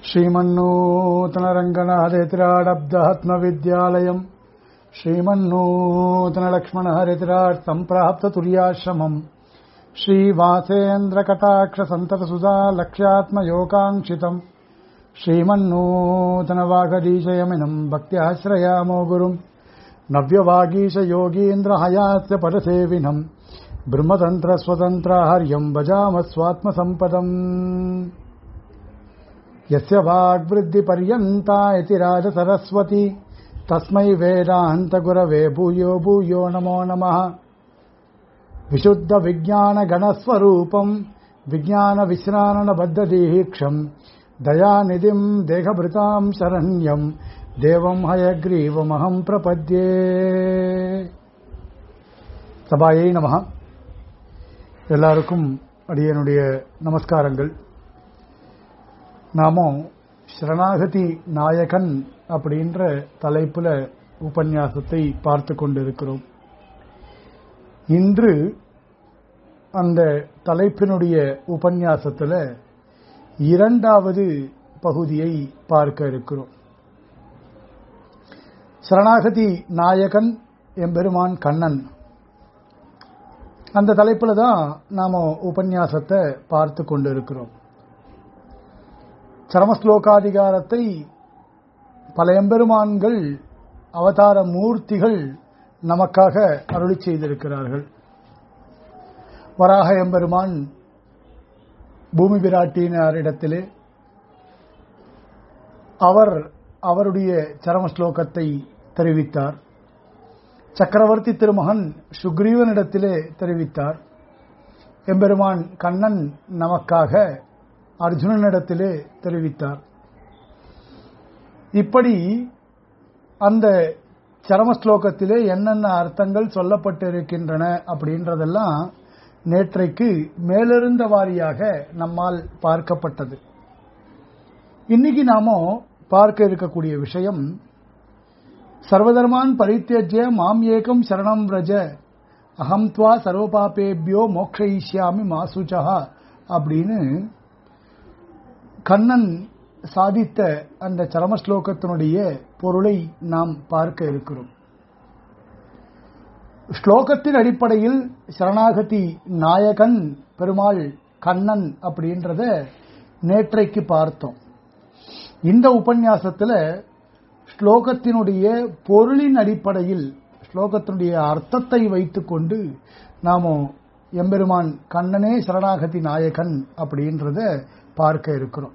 श्रीमन्नूतनरङ्गनाथेतिराडब्दहत्मविद्यालयम् श्रीमन्नूतनलक्ष्मणहरितिराट् सम्प्राप्ततुर्याश्रमम् श्रीवासेन्द्रकटाक्षसन्ततसुधा लक्ष्यात्मयोगाङ्क्षितम् श्रीमन्नूतनवागदीशयमिनम् भक्त्याश्रयामो गुरुम् नव्यवागीशयोगीन्द्रहयास्य परसेविनम् ब्रह्मतन्त्रस्वतन्त्राहर्यम् भजामः स्वात्मसम्पदम् यस्य वाग्वृद्धिपर्यन्ता इति राजसरस्वती तस्मै वेदान्तगुरवे भूयो भूयो नमो नमः विशुद्धविज्ञानगणस्वरूपम् विज्ञानविश्राननबद्धदीहीक्षम् दयानिधिम् देहभृताम् शरण्यम् தேவம் ஹயக்ரீவமகம் பிரபத்யே சபாயை நமக எல்லாருக்கும் அடியனுடைய நமஸ்காரங்கள் நாமும் சரணாகதி நாயகன் அப்படின்ற தலைப்புல உபன்யாசத்தை பார்த்து கொண்டிருக்கிறோம் இன்று அந்த தலைப்பினுடைய உபன்யாசத்துல இரண்டாவது பகுதியை பார்க்க இருக்கிறோம் சரணாகதி நாயகன் எம்பெருமான் கண்ணன் அந்த தலைப்புல தான் நாம உபன்யாசத்தை பார்த்து கொண்டிருக்கிறோம் சரமஸ்லோகாதிகாரத்தை பல எம்பெருமான்கள் அவதார மூர்த்திகள் நமக்காக அருளி செய்திருக்கிறார்கள் வராக எம்பெருமான் பூமி பிராட்டியினரிடத்திலே அவர் அவருடைய சரம ஸ்லோகத்தை தெரிவித்தார் சக்கரவர்த்தி திருமகன் சுக்ரீவனிடத்திலே தெரிவித்தார் எம்பெருமான் கண்ணன் நமக்காக அர்ஜுனனிடத்திலே தெரிவித்தார் இப்படி அந்த சரம ஸ்லோகத்திலே என்னென்ன அர்த்தங்கள் சொல்லப்பட்டிருக்கின்றன அப்படின்றதெல்லாம் நேற்றைக்கு மேலிருந்த வாரியாக நம்மால் பார்க்கப்பட்டது இன்னைக்கு நாம பார்க்க இருக்கக்கூடிய விஷயம் சர்வதர்மான் பரித்தியஜ்ய மாம் ஏகம் சரணம் ரஜ அகம் துவா சர்வபாபேபியோ மோக்ஷயிஷ்யாமி மாசுச்சா அப்படின்னு கண்ணன் சாதித்த அந்த சரம ஸ்லோகத்தினுடைய பொருளை நாம் பார்க்க இருக்கிறோம் ஸ்லோகத்தின் அடிப்படையில் சரணாகதி நாயகன் பெருமாள் கண்ணன் அப்படின்றத நேற்றைக்கு பார்த்தோம் இந்த உபன்யாசத்துல ஸ்லோகத்தினுடைய பொருளின் அடிப்படையில் ஸ்லோகத்தினுடைய அர்த்தத்தை வைத்துக்கொண்டு நாம எம்பெருமான் கண்ணனே சரணாகதி நாயகன் அப்படின்றத பார்க்க இருக்கிறோம்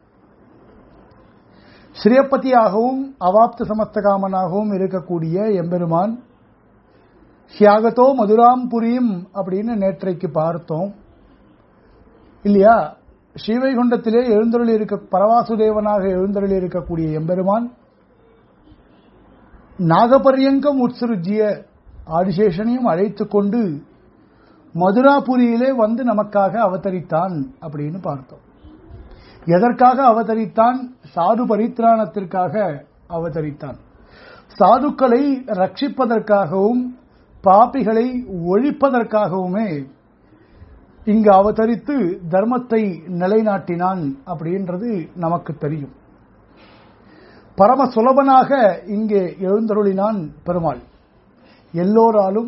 ஸ்ரீயப்பதியாகவும் அவாப்த சமஸ்தகாமனாகவும் இருக்கக்கூடிய எம்பெருமான் ஷியாகத்தோ மதுராம் புரியும் அப்படின்னு நேற்றைக்கு பார்த்தோம் இல்லையா ஸ்ரீவைகுண்டத்திலே எழுந்தருளி இருக்க பரவாசுதேவனாக எழுந்தருளி இருக்கக்கூடிய எம்பெருமான் நாகபரியங்கம் உட்சுருஜிய ஆதிசேஷனையும் அழைத்து கொண்டு மதுராபுரியிலே வந்து நமக்காக அவதரித்தான் அப்படின்னு பார்த்தோம் எதற்காக அவதரித்தான் சாது பரித்ராணத்திற்காக அவதரித்தான் சாதுக்களை ரட்சிப்பதற்காகவும் பாப்பிகளை ஒழிப்பதற்காகவுமே இங்கு அவதரித்து தர்மத்தை நிலைநாட்டினான் அப்படின்றது நமக்கு தெரியும் பரம சுலபனாக இங்கே எழுந்தருளினான் பெருமாள் எல்லோராலும்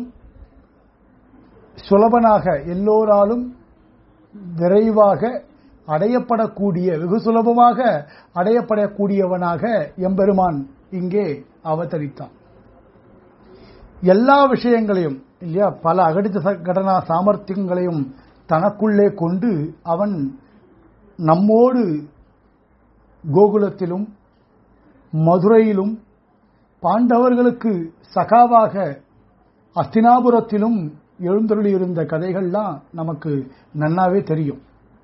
சுலபனாக எல்லோராலும் விரைவாக அடையப்படக்கூடிய வெகு சுலபமாக அடையப்படக்கூடியவனாக எம்பெருமான் இங்கே அவதரித்தான் எல்லா விஷயங்களையும் இல்லையா பல அகடித கடனா சாமர்த்தியங்களையும் தனக்குள்ளே கொண்டு அவன் நம்மோடு கோகுலத்திலும் மதுரையிலும் பாண்டவர்களுக்கு சகாவாக அஸ்தினாபுரத்திலும் எழுந்தருளியிருந்த கதைகள்லாம் நமக்கு நன்னாவே தெரியும்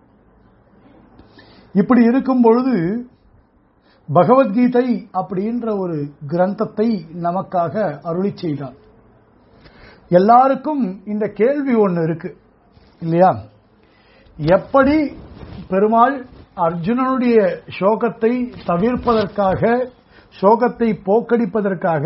இப்படி இருக்கும் பொழுது பகவத்கீதை அப்படின்ற ஒரு கிரந்தத்தை நமக்காக அருளி செய்தார் எல்லாருக்கும் இந்த கேள்வி ஒன்று இருக்கு இல்லையா எப்படி பெருமாள் அர்ஜுனனுடைய சோகத்தை தவிர்ப்பதற்காக சோகத்தை போக்கடிப்பதற்காக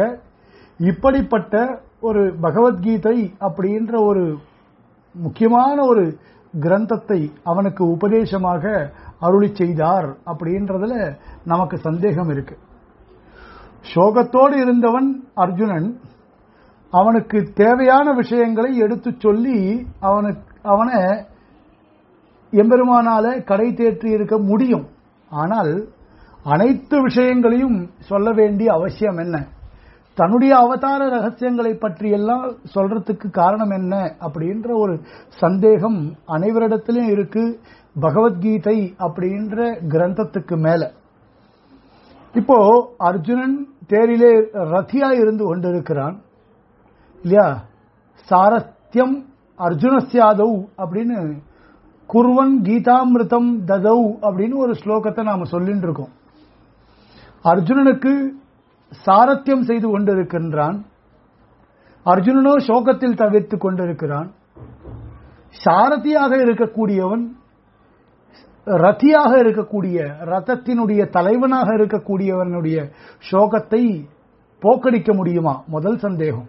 இப்படிப்பட்ட ஒரு பகவத்கீதை அப்படின்ற ஒரு முக்கியமான ஒரு கிரந்தத்தை அவனுக்கு உபதேசமாக அருளி செய்தார் அப்படின்றதுல நமக்கு சந்தேகம் இருக்கு சோகத்தோடு இருந்தவன் அர்ஜுனன் அவனுக்கு தேவையான விஷயங்களை எடுத்து சொல்லி அவனுக்கு அவனை எம்பெருமானால கடை தேற்றி இருக்க முடியும் ஆனால் அனைத்து விஷயங்களையும் சொல்ல வேண்டிய அவசியம் என்ன தன்னுடைய அவதார ரகசியங்களை பற்றியெல்லாம் சொல்றதுக்கு காரணம் என்ன அப்படின்ற ஒரு சந்தேகம் அனைவரிடத்திலும் இருக்கு பகவத்கீதை அப்படின்ற கிரந்தத்துக்கு மேல இப்போ அர்ஜுனன் தேரிலே ரத்தியா இருந்து கொண்டிருக்கிறான் இல்லையா சாரஸ்தியம் அர்ஜுனஸ்யாதவ் அப்படின்னு குர்வன் கீதாமிருதம் ததவ் அப்படின்னு ஒரு ஸ்லோகத்தை நாம சொல்லிட்டு இருக்கோம் அர்ஜுனனுக்கு சாரத்தியம் செய்து கொண்டிருக்கின்றான் அர்ஜுனனோ சோகத்தில் தவிர்த்து கொண்டிருக்கிறான் சாரதியாக இருக்கக்கூடியவன் ரத்தியாக இருக்கக்கூடிய ரதத்தினுடைய தலைவனாக இருக்கக்கூடியவனுடைய சோகத்தை போக்கடிக்க முடியுமா முதல் சந்தேகம்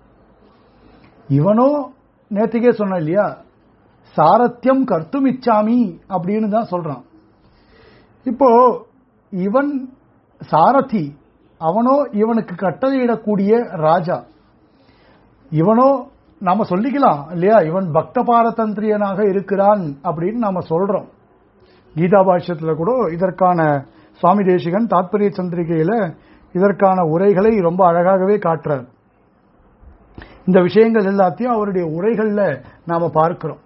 இவனோ நேற்றுக்கே சொன்ன இல்லையா சாரத்தியம் கர்த்தும் இச்சாமி அப்படின்னு தான் சொல்றான் இப்போ இவன் சாரதி அவனோ இவனுக்கு கட்டளையிடக்கூடிய ராஜா இவனோ நாம சொல்லிக்கலாம் இல்லையா இவன் பக்த பாரதந்திரியனாக இருக்கிறான் அப்படின்னு நாம சொல்றோம் கீதா பாஷ்யத்துல கூட இதற்கான சுவாமி தேசிகன் தாத்பரிய சந்திரிகையில இதற்கான உரைகளை ரொம்ப அழகாகவே காட்டுறார் இந்த விஷயங்கள் எல்லாத்தையும் அவருடைய உரைகள்ல நாம பார்க்கிறோம்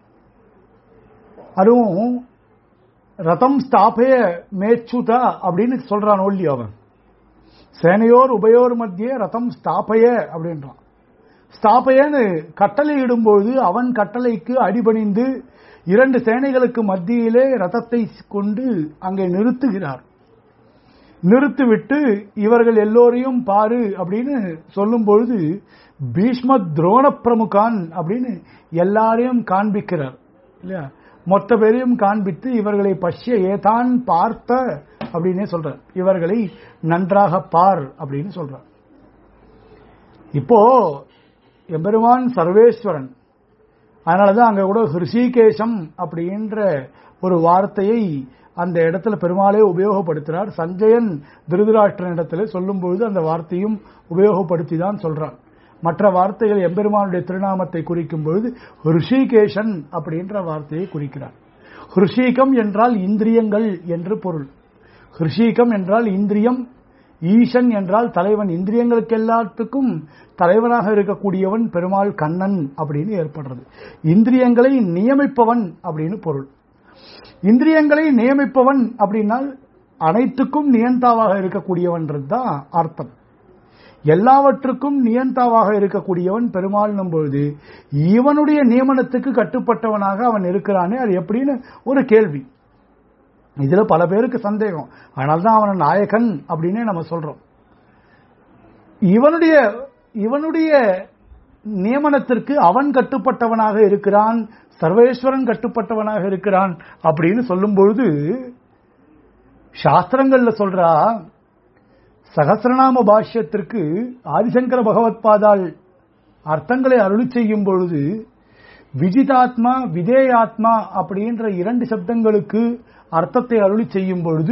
அதுவும் ரதம் ஸ்தாபய மேச்சுதா அப்படின்னு சொல்றான் ஒல்லி அவன் சேனையோர் உபயோர் மத்தியே ரதம் ஸ்தாபய அப்படின்றான் ஸ்தாபயன்னு கட்டளை இடும்போது அவன் கட்டளைக்கு அடிபணிந்து இரண்டு சேனைகளுக்கு மத்தியிலே ரதத்தை கொண்டு அங்கே நிறுத்துகிறார் நிறுத்திவிட்டு இவர்கள் எல்லோரையும் பாரு அப்படின்னு சொல்லும் பொழுது பீஷ்ம துரோண பிரமுகான் அப்படின்னு எல்லாரையும் காண்பிக்கிறார் இல்லையா மொத்த பேரையும் காண்பித்து இவர்களை பஷ்ய ஏதான் பார்த்த அப்படின்னே சொல்றார் இவர்களை நன்றாக பார் அப்படின்னு சொல்றார் இப்போ எம்பெருமான் சர்வேஸ்வரன் அதனாலதான் அங்க கூட ஹிருஷிகேசம் அப்படின்ற ஒரு வார்த்தையை அந்த இடத்துல பெருமாளே உபயோகப்படுத்துறார் சஞ்சயன் திருதராஷ்டிரன் இடத்துல சொல்லும் பொழுது அந்த வார்த்தையும் உபயோகப்படுத்தி தான் சொல்றான் மற்ற வார்த்தைகள் எம்பெருமானுடைய திருநாமத்தை குறிக்கும் பொழுது ஹிருஷிகேஷன் அப்படின்ற வார்த்தையை குறிக்கிறார் ஹிருஷிகம் என்றால் இந்திரியங்கள் என்று பொருள் ஹிருஷிகம் என்றால் இந்திரியம் ஈசன் என்றால் தலைவன் இந்திரியங்களுக்கு எல்லாத்துக்கும் தலைவனாக இருக்கக்கூடியவன் பெருமாள் கண்ணன் அப்படின்னு ஏற்படுறது இந்திரியங்களை நியமிப்பவன் அப்படின்னு பொருள் இந்திரியங்களை நியமிப்பவன் அப்படின்னால் அனைத்துக்கும் நியந்தாவாக இருக்கக்கூடியவன்றது தான் அர்த்தம் எல்லாவற்றுக்கும் நியந்தாவாக இருக்கக்கூடியவன் பெருமாள் பொழுது இவனுடைய நியமனத்துக்கு கட்டுப்பட்டவனாக அவன் இருக்கிறானே அது எப்படின்னு ஒரு கேள்வி இதுல பல பேருக்கு சந்தேகம் ஆனால் தான் அவன் நாயகன் அப்படின்னே நம்ம சொல்றோம் இவனுடைய இவனுடைய நியமனத்திற்கு அவன் கட்டுப்பட்டவனாக இருக்கிறான் சர்வேஸ்வரன் கட்டுப்பட்டவனாக இருக்கிறான் அப்படின்னு சொல்லும் பொழுது சாஸ்திரங்கள்ல சொல்றா சகசிரநாம பாஷ்யத்திற்கு ஆதிசங்கர பகவத் பாதால் அர்த்தங்களை அருளி செய்யும் பொழுது விஜிதாத்மா விதேயாத்மா அப்படின்ற இரண்டு சப்தங்களுக்கு அர்த்தத்தை அருளி செய்யும் பொழுது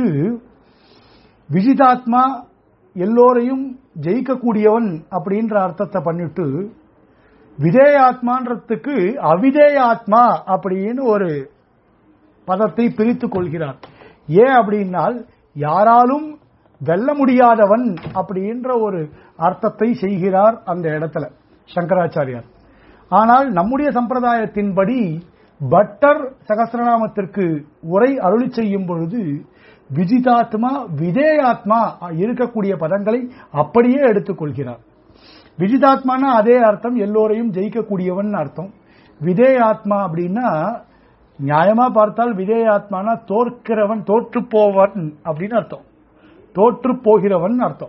விஜிதாத்மா எல்லோரையும் ஜெயிக்கக்கூடியவன் அப்படின்ற அர்த்தத்தை பண்ணிட்டு விதேயாத்மான்றதுக்கு அவிதேயாத்மா அப்படின்னு ஒரு பதத்தை பிரித்துக் கொள்கிறார் ஏன் அப்படின்னால் யாராலும் வெல்ல முடியாதவன் அப்படின்ற ஒரு அர்த்தத்தை செய்கிறார் அந்த இடத்துல சங்கராச்சாரியார் ஆனால் நம்முடைய சம்பிரதாயத்தின்படி பட்டர் சகசிரநாமத்திற்கு உரை அருளி செய்யும் பொழுது விஜிதாத்மா விதேயாத்மா இருக்கக்கூடிய பதங்களை அப்படியே எடுத்துக்கொள்கிறார் விஜிதாத்மானா அதே அர்த்தம் எல்லோரையும் ஜெயிக்கக்கூடியவன் அர்த்தம் விதேயாத்மா அப்படின்னா நியாயமா பார்த்தால் விதேயாத்மானா தோற்கிறவன் தோற்று போவன் அப்படின்னு அர்த்தம் தோற்று போகிறவன் அர்த்தம்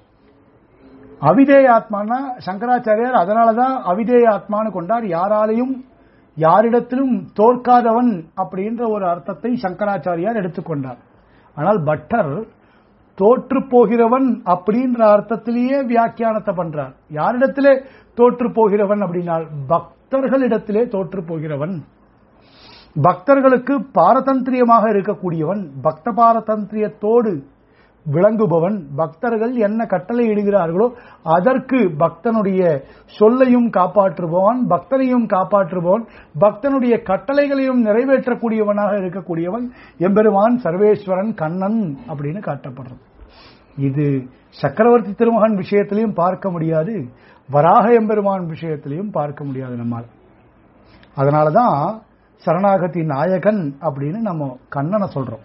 அவிதேயாத்மானா சங்கராச்சாரியார் அதனாலதான் அவிதேயாத்மான்னு கொண்டார் யாராலையும் யாரிடத்திலும் தோற்காதவன் அப்படின்ற ஒரு அர்த்தத்தை சங்கராச்சாரியார் எடுத்துக்கொண்டார் ஆனால் பட்டர் தோற்று போகிறவன் அப்படின்ற அர்த்தத்திலேயே வியாக்கியானத்தை பண்றார் யாரிடத்திலே தோற்று போகிறவன் அப்படின்னால் பக்தர்களிடத்திலே தோற்று போகிறவன் பக்தர்களுக்கு பாரதந்திரியமாக இருக்கக்கூடியவன் பக்த பாரதந்திரியத்தோடு விளங்குபவன் பக்தர்கள் என்ன கட்டளை இடுகிறார்களோ அதற்கு பக்தனுடைய சொல்லையும் காப்பாற்றுபவன் பக்தனையும் காப்பாற்றுபவன் பக்தனுடைய கட்டளைகளையும் நிறைவேற்றக்கூடியவனாக இருக்கக்கூடியவன் எம்பெருமான் சர்வேஸ்வரன் கண்ணன் அப்படின்னு காட்டப்படுறது இது சக்கரவர்த்தி திருமகன் விஷயத்திலையும் பார்க்க முடியாது வராக எம்பெருமான் விஷயத்திலையும் பார்க்க முடியாது நம்மால் அதனாலதான் சரணாகதி நாயகன் அப்படின்னு நம்ம கண்ணனை சொல்றோம்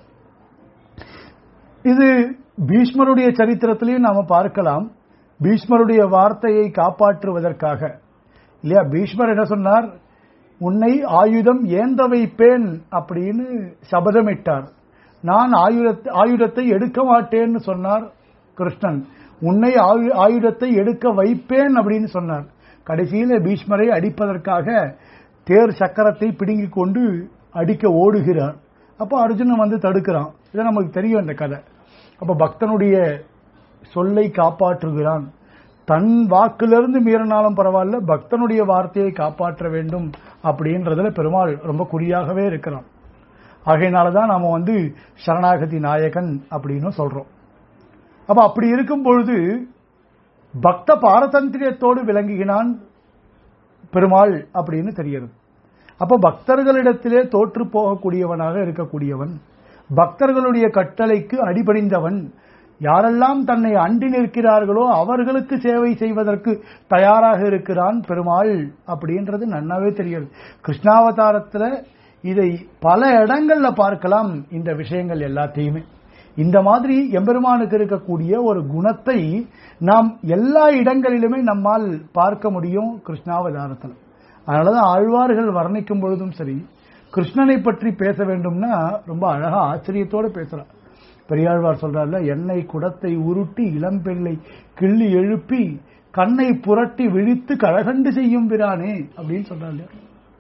இது பீஷ்மருடைய சரித்திரத்திலையும் நாம பார்க்கலாம் பீஷ்மருடைய வார்த்தையை காப்பாற்றுவதற்காக இல்லையா பீஷ்மர் என்ன சொன்னார் உன்னை ஆயுதம் ஏந்த வைப்பேன் அப்படின்னு சபதமிட்டார் நான் ஆயுதத்தை ஆயுதத்தை எடுக்க மாட்டேன்னு சொன்னார் கிருஷ்ணன் உன்னை ஆயு- ஆயுதத்தை எடுக்க வைப்பேன் அப்படின்னு சொன்னார் கடைசியில பீஷ்மரை அடிப்பதற்காக தேர் சக்கரத்தை பிடுங்கிக் கொண்டு அடிக்க ஓடுகிறார் அப்போ அர்ஜுனன் வந்து தடுக்கிறான் இது நமக்கு தெரியும் இந்த கதை அப்ப பக்தனுடைய சொல்லை காப்பாற்றுகிறான் தன் வாக்கிலிருந்து மீறினாலும் பரவாயில்ல பக்தனுடைய வார்த்தையை காப்பாற்ற வேண்டும் அப்படின்றதுல பெருமாள் ரொம்ப குறியாகவே இருக்கிறான் ஆகையினாலதான் நாம வந்து சரணாகதி நாயகன் அப்படின்னு சொல்றோம் அப்ப அப்படி இருக்கும் பொழுது பக்த பாரதந்திரியத்தோடு விளங்குகிறான் பெருமாள் அப்படின்னு தெரிகிறது அப்ப பக்தர்களிடத்திலே தோற்று போகக்கூடியவனாக இருக்கக்கூடியவன் பக்தர்களுடைய கட்டளைக்கு அடிபணிந்தவன் யாரெல்லாம் தன்னை அண்டி நிற்கிறார்களோ அவர்களுக்கு சேவை செய்வதற்கு தயாராக இருக்கிறான் பெருமாள் அப்படின்றது நன்னாவே தெரியாது கிருஷ்ணாவதாரத்துல இதை பல இடங்கள்ல பார்க்கலாம் இந்த விஷயங்கள் எல்லாத்தையுமே இந்த மாதிரி எம்பெருமானுக்கு இருக்கக்கூடிய ஒரு குணத்தை நாம் எல்லா இடங்களிலுமே நம்மால் பார்க்க முடியும் கிருஷ்ணாவதாரத்தில் அதனாலதான் ஆழ்வார்கள் வர்ணிக்கும் பொழுதும் சரி கிருஷ்ணனை பற்றி பேச வேண்டும்னா ரொம்ப அழகா ஆச்சரியத்தோடு பேசுறார் பெரியாழ்வார் சொல்றாருல எண்ணெய் குடத்தை உருட்டி இளம்பெண்ணை கிள்ளி எழுப்பி கண்ணை புரட்டி விழித்து கழகண்டு செய்யும் பிரானே அப்படின்னு சொல்றாரு இல்லையா?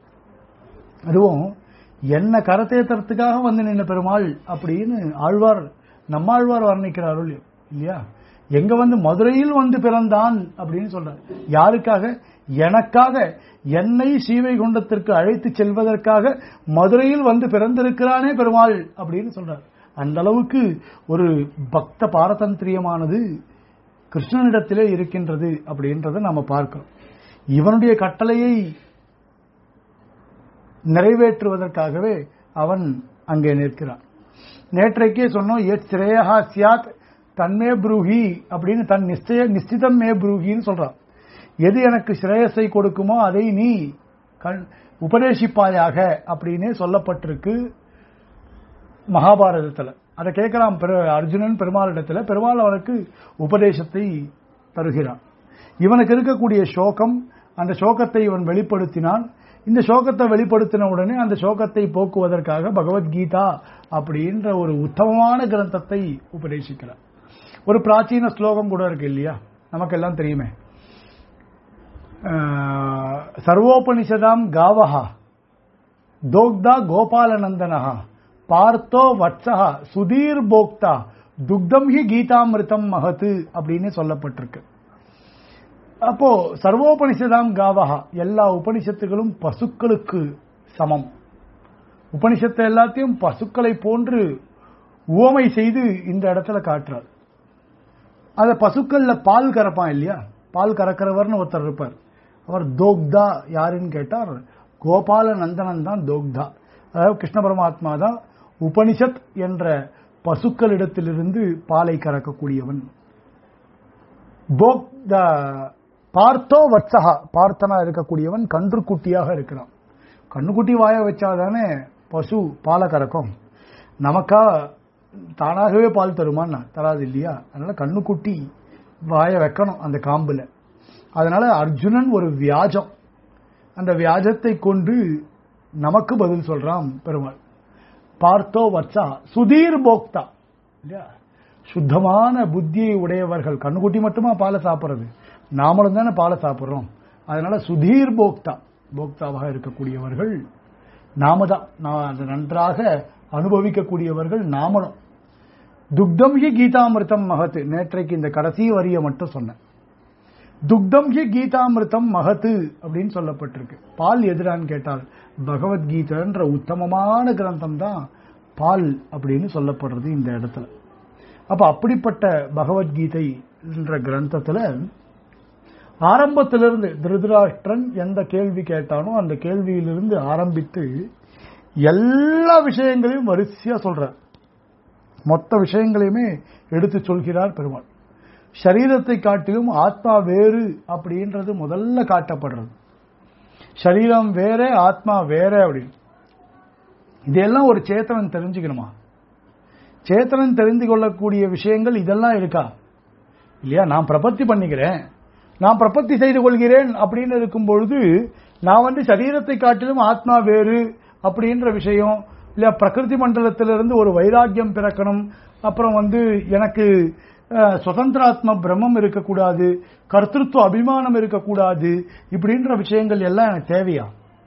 அதுவும் என்ன கரத்தேத்துறதுக்காக வந்து நின்ன பெருமாள் அப்படின்னு ஆழ்வார் நம்மாழ்வார் வர்ணிக்கிறார் இல்லையா எங்க வந்து மதுரையில் வந்து பிறந்தான் அப்படின்னு சொல்றார் யாருக்காக எனக்காக என்னை சீவைகுண்டத்திற்கு அழைத்து செல்வதற்காக மதுரையில் வந்து பிறந்திருக்கிறானே பெருமாள் அப்படின்னு சொல்றார் அந்த அளவுக்கு ஒரு பக்த பாரதந்திரியமானது கிருஷ்ணனிடத்திலே இருக்கின்றது அப்படின்றத நாம பார்க்கிறோம் இவனுடைய கட்டளையை நிறைவேற்றுவதற்காகவே அவன் அங்கே நிற்கிறான் நேற்றைக்கே சொன்னோம் எத் ஸ்ரேயா சியாத் தன்மே ப்ரூஹி அப்படின்னு தன் நிச்சய நிச்சிதம் மே ப்ரூஹின்னு சொல்றான் எது எனக்கு ஸ்ரேயஸை கொடுக்குமோ அதை நீ கண்- உபதேசிப்பாயாக அப்படின்னே சொல்லப்பட்டிருக்கு மகாபாரதத்துல அதை கேட்கலாம் பெரு- அர்ஜுனன் பெருமாளிடத்துல பெருமாள் அவனுக்கு உபதேசத்தை தருகிறான் இவனுக்கு இருக்கக்கூடிய சோகம் அந்த சோகத்தை இவன் வெளிப்படுத்தினான் இந்த சோகத்தை வெளிப்படுத்தின உடனே அந்த சோகத்தை போக்குவதற்காக பகவத்கீதா அப்படின்ற ஒரு உத்தமமான கிரந்தத்தை உபதேசிக்கிறார் ஒரு பிராச்சீன ஸ்லோகம் கூட இருக்கு இல்லையா நமக்கெல்லாம் தெரியுமே அஹ், சர்வோபனிஷதாம் காவஹா தோக்தா கோபாலநந்தனஹா பார்த்தோ வத்சஹா சுதீர் போக்தா துக்தம் ஹி கீதாமிருதம் மகத்து அப்படின்னு சொல்லப்பட்டிருக்கு அப்போ சர்வோபனிஷதாம் காவஹா எல்லா உபனிஷத்துகளும் பசுக்களுக்கு சமம் உபனிஷத்தை எல்லாத்தையும் பசுக்களை போன்று உவமை செய்து இந்த இடத்துல காட்டுறார் அத பசுக்கள்ல பால் கறப்பான் இல்லையா பால் கறக்கிறவர்னு ஒருத்தர் இருப்பார் அவர் தோக்தா யாருன்னு கேட்டார் கோபால நந்தனன் தான் தோக்தா அதாவது கிருஷ்ண பரமாத்மா தான் உபனிஷத் என்ற பசுக்களிடத்திலிருந்து பாலை கறக்கக்கூடியவன் போக் த- பார்த்தோ வத்சகா பார்த்தனா இருக்கக்கூடியவன் கன்றுக்குட்டியாக இருக்கிறான் கண்ணுக்குட்டி வாய வச்சாதானே பசு பாலை கறக்கும் நமக்கா தானாகவே பால் தருமான்னா தராது இல்லையா அதனால கண்ணுக்குட்டி வாய வைக்கணும் அந்த காம்புல அதனால அர்ஜுனன் ஒரு வியாஜம் அந்த வியாஜத்தை கொண்டு நமக்கு பதில் சொல்றான் பெருமாள் பார்த்தோ வச்சா சுதீர் போக்தா இல்லையா சுத்தமான புத்தியை உடையவர்கள் கண்ணுக்குட்டி மட்டுமா பாலை சாப்பிடுறது நாமளும் தானே பாலை சாப்பிடுறோம் அதனால சுதீர் போக்தா போக்தாவாக இருக்கக்கூடியவர்கள் நாம தான் நான் அதை நன்றாக அனுபவிக்கக்கூடியவர்கள் நாமளும் துக்தம் ஹி கீதாமிருதம் மகத்து நேற்றைக்கு இந்த கடைசி வரியை மட்டும் சொன்னேன் துக்தம் ஹி கீதாமிருதம் மகத்து அப்படின்னு சொல்லப்பட்டிருக்கு பால் எதிரான்னு கேட்டால் பகவத்கீதைன்ற உத்தமமான கிரந்தம் தான் பால் அப்படின்னு சொல்லப்படுறது இந்த இடத்துல அப்ப அப்படிப்பட்ட பகவத்கீதை என்ற கிரந்தத்துல ஆரம்பத்திலிருந்து திருதராஷ்டிரன் எந்த கேள்வி கேட்டானோ அந்த கேள்வியிலிருந்து ஆரம்பித்து எல்லா விஷயங்களையும் வரிசையா சொல்றார் மொத்த விஷயங்களையுமே எடுத்து சொல்கிறார் பெருமாள் சரீரத்தை காட்டிலும் ஆத்மா வேறு அப்படின்றது முதல்ல காட்டப்படுறது சரீரம் வேற ஆத்மா வேற அப்படின்னு இதெல்லாம் ஒரு சேத்தனன் தெரிஞ்சுக்கணுமா சேத்தனன் தெரிந்து கொள்ளக்கூடிய விஷயங்கள் இதெல்லாம் இருக்கா இல்லையா நான் பிரபத்தி பண்ணிக்கிறேன் நான் பிரபத்தி செய்து கொள்கிறேன் அப்படின்னு இருக்கும் பொழுது நான் வந்து சரீரத்தை காட்டிலும் ஆத்மா வேறு அப்படின்ற விஷயம் இல்ல பிரகிருதி மண்டலத்திலிருந்து ஒரு வைராக்கியம் பிறக்கணும் அப்புறம் வந்து எனக்கு அஹ், சுதந்திராத்ம பிரம்மம் இருக்கக்கூடாது கர்த்திருவ அபிமானம் இருக்கக்கூடாது இப்படின்ற விஷயங்கள் எல்லாம் எனக்கு தேவையா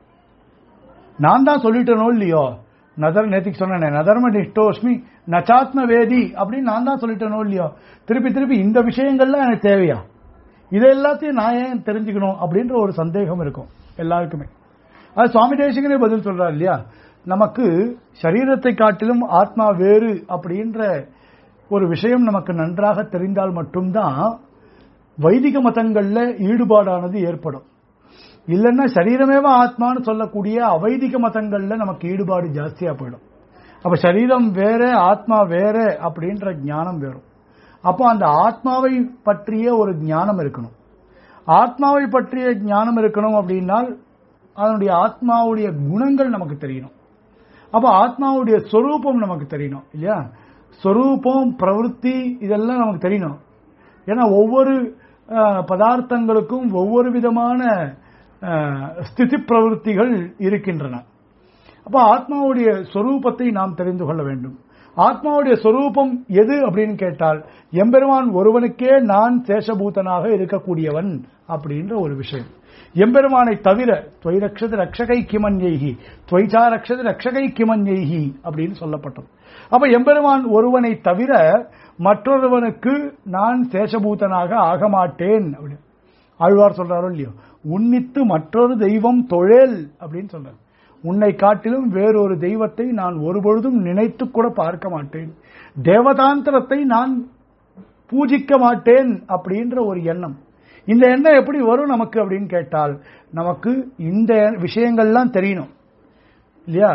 நான் தான் சொல்லிட்டேனோ இல்லையோ நதர் நேத்திக்கு சொன்னேன் நதர்ம நிஷ்டோஸ்மி நச்சாத்ம வேதி அப்படின்னு நான் தான் சொல்லிட்டேனோ இல்லையோ திருப்பி திருப்பி இந்த விஷயங்கள்லாம் எனக்கு தேவையா இதை எல்லாத்தையும் நான் ஏன் தெரிஞ்சுக்கணும் அப்படின்ற ஒரு சந்தேகம் இருக்கும் எல்லாருக்குமே அது சுவாமி தேசிகனே பதில் சொல்றார் இல்லையா நமக்கு சரீரத்தை காட்டிலும் ஆத்மா வேறு அப்படின்ற ஒரு விஷயம் நமக்கு நன்றாக தெரிந்தால் மட்டும்தான் வைதிக மதங்கள்ல ஈடுபாடானது ஏற்படும் இல்லைன்னா சரீரமேவ ஆத்மான்னு சொல்லக்கூடிய அவைதிக மதங்கள்ல நமக்கு ஈடுபாடு ஜாஸ்தியா போயிடும் அப்ப சரீரம் வேற ஆத்மா வேற அப்படின்ற ஞானம் வேறும் அப்போ அந்த ஆத்மாவை பற்றிய ஒரு ஞானம் இருக்கணும் ஆத்மாவை பற்றிய ஞானம் இருக்கணும் அப்படின்னால் அதனுடைய ஆத்மாவுடைய குணங்கள் நமக்கு தெரியணும் அப்ப ஆத்மாவுடைய சொரூபம் நமக்கு தெரியணும் இல்லையா சொரூபம் பிரவೃತ್ತಿ இதெல்லாம் நமக்கு தெரியணும் ஏன்னா ஒவ்வொரு அஹ், பதார்த்தங்களுக்கும் ஒவ்வொரு விதமான அஹ், ஸ்திதி பிரவருத்திகள் இருக்கின்றன அப்ப ஆத்மாவுடைய சொரூபத்தை நாம் தெரிந்து கொள்ள வேண்டும் ஆத்மாவுடைய சொரூபம் எது அப்படின்னு கேட்டால் எம்பெருமான் ஒருவனுக்கே நான் சேஷபூதனாக இருக்கக்கூடியவன் அப்படின்ற ஒரு விஷயம் எம்பெருமானை தவிர துவை ரக்ஷது ரக்ஷகை கிமன்யைகி துவைச்சா ரக்ஷது ரக்ஷகை கிமன்யைகி அப்படின்னு சொல்லப்பட்டது அப்ப எம்பெருமான் ஒருவனை தவிர மற்றொருவனுக்கு நான் சேஷபூதனாக ஆக மாட்டேன் அப்படின்னு ஆழ்வார் சொல்றாரோ இல்லையோ உன்னித்து மற்றொரு தெய்வம் தொழேல் அப்படின்னு சொல்றார் உன்னை காட்டிலும் வேறொரு தெய்வத்தை நான் ஒருபொழுதும் நினைத்து கூட பார்க்க மாட்டேன் தேவதாந்திரத்தை நான் பூஜிக்க மாட்டேன் அப்படின்ற ஒரு எண்ணம் இந்த எண்ணம் எப்படி வரும் நமக்கு அப்படின்னு கேட்டால் நமக்கு இந்த விஷயங்கள்லாம் தெரியணும் இல்லையா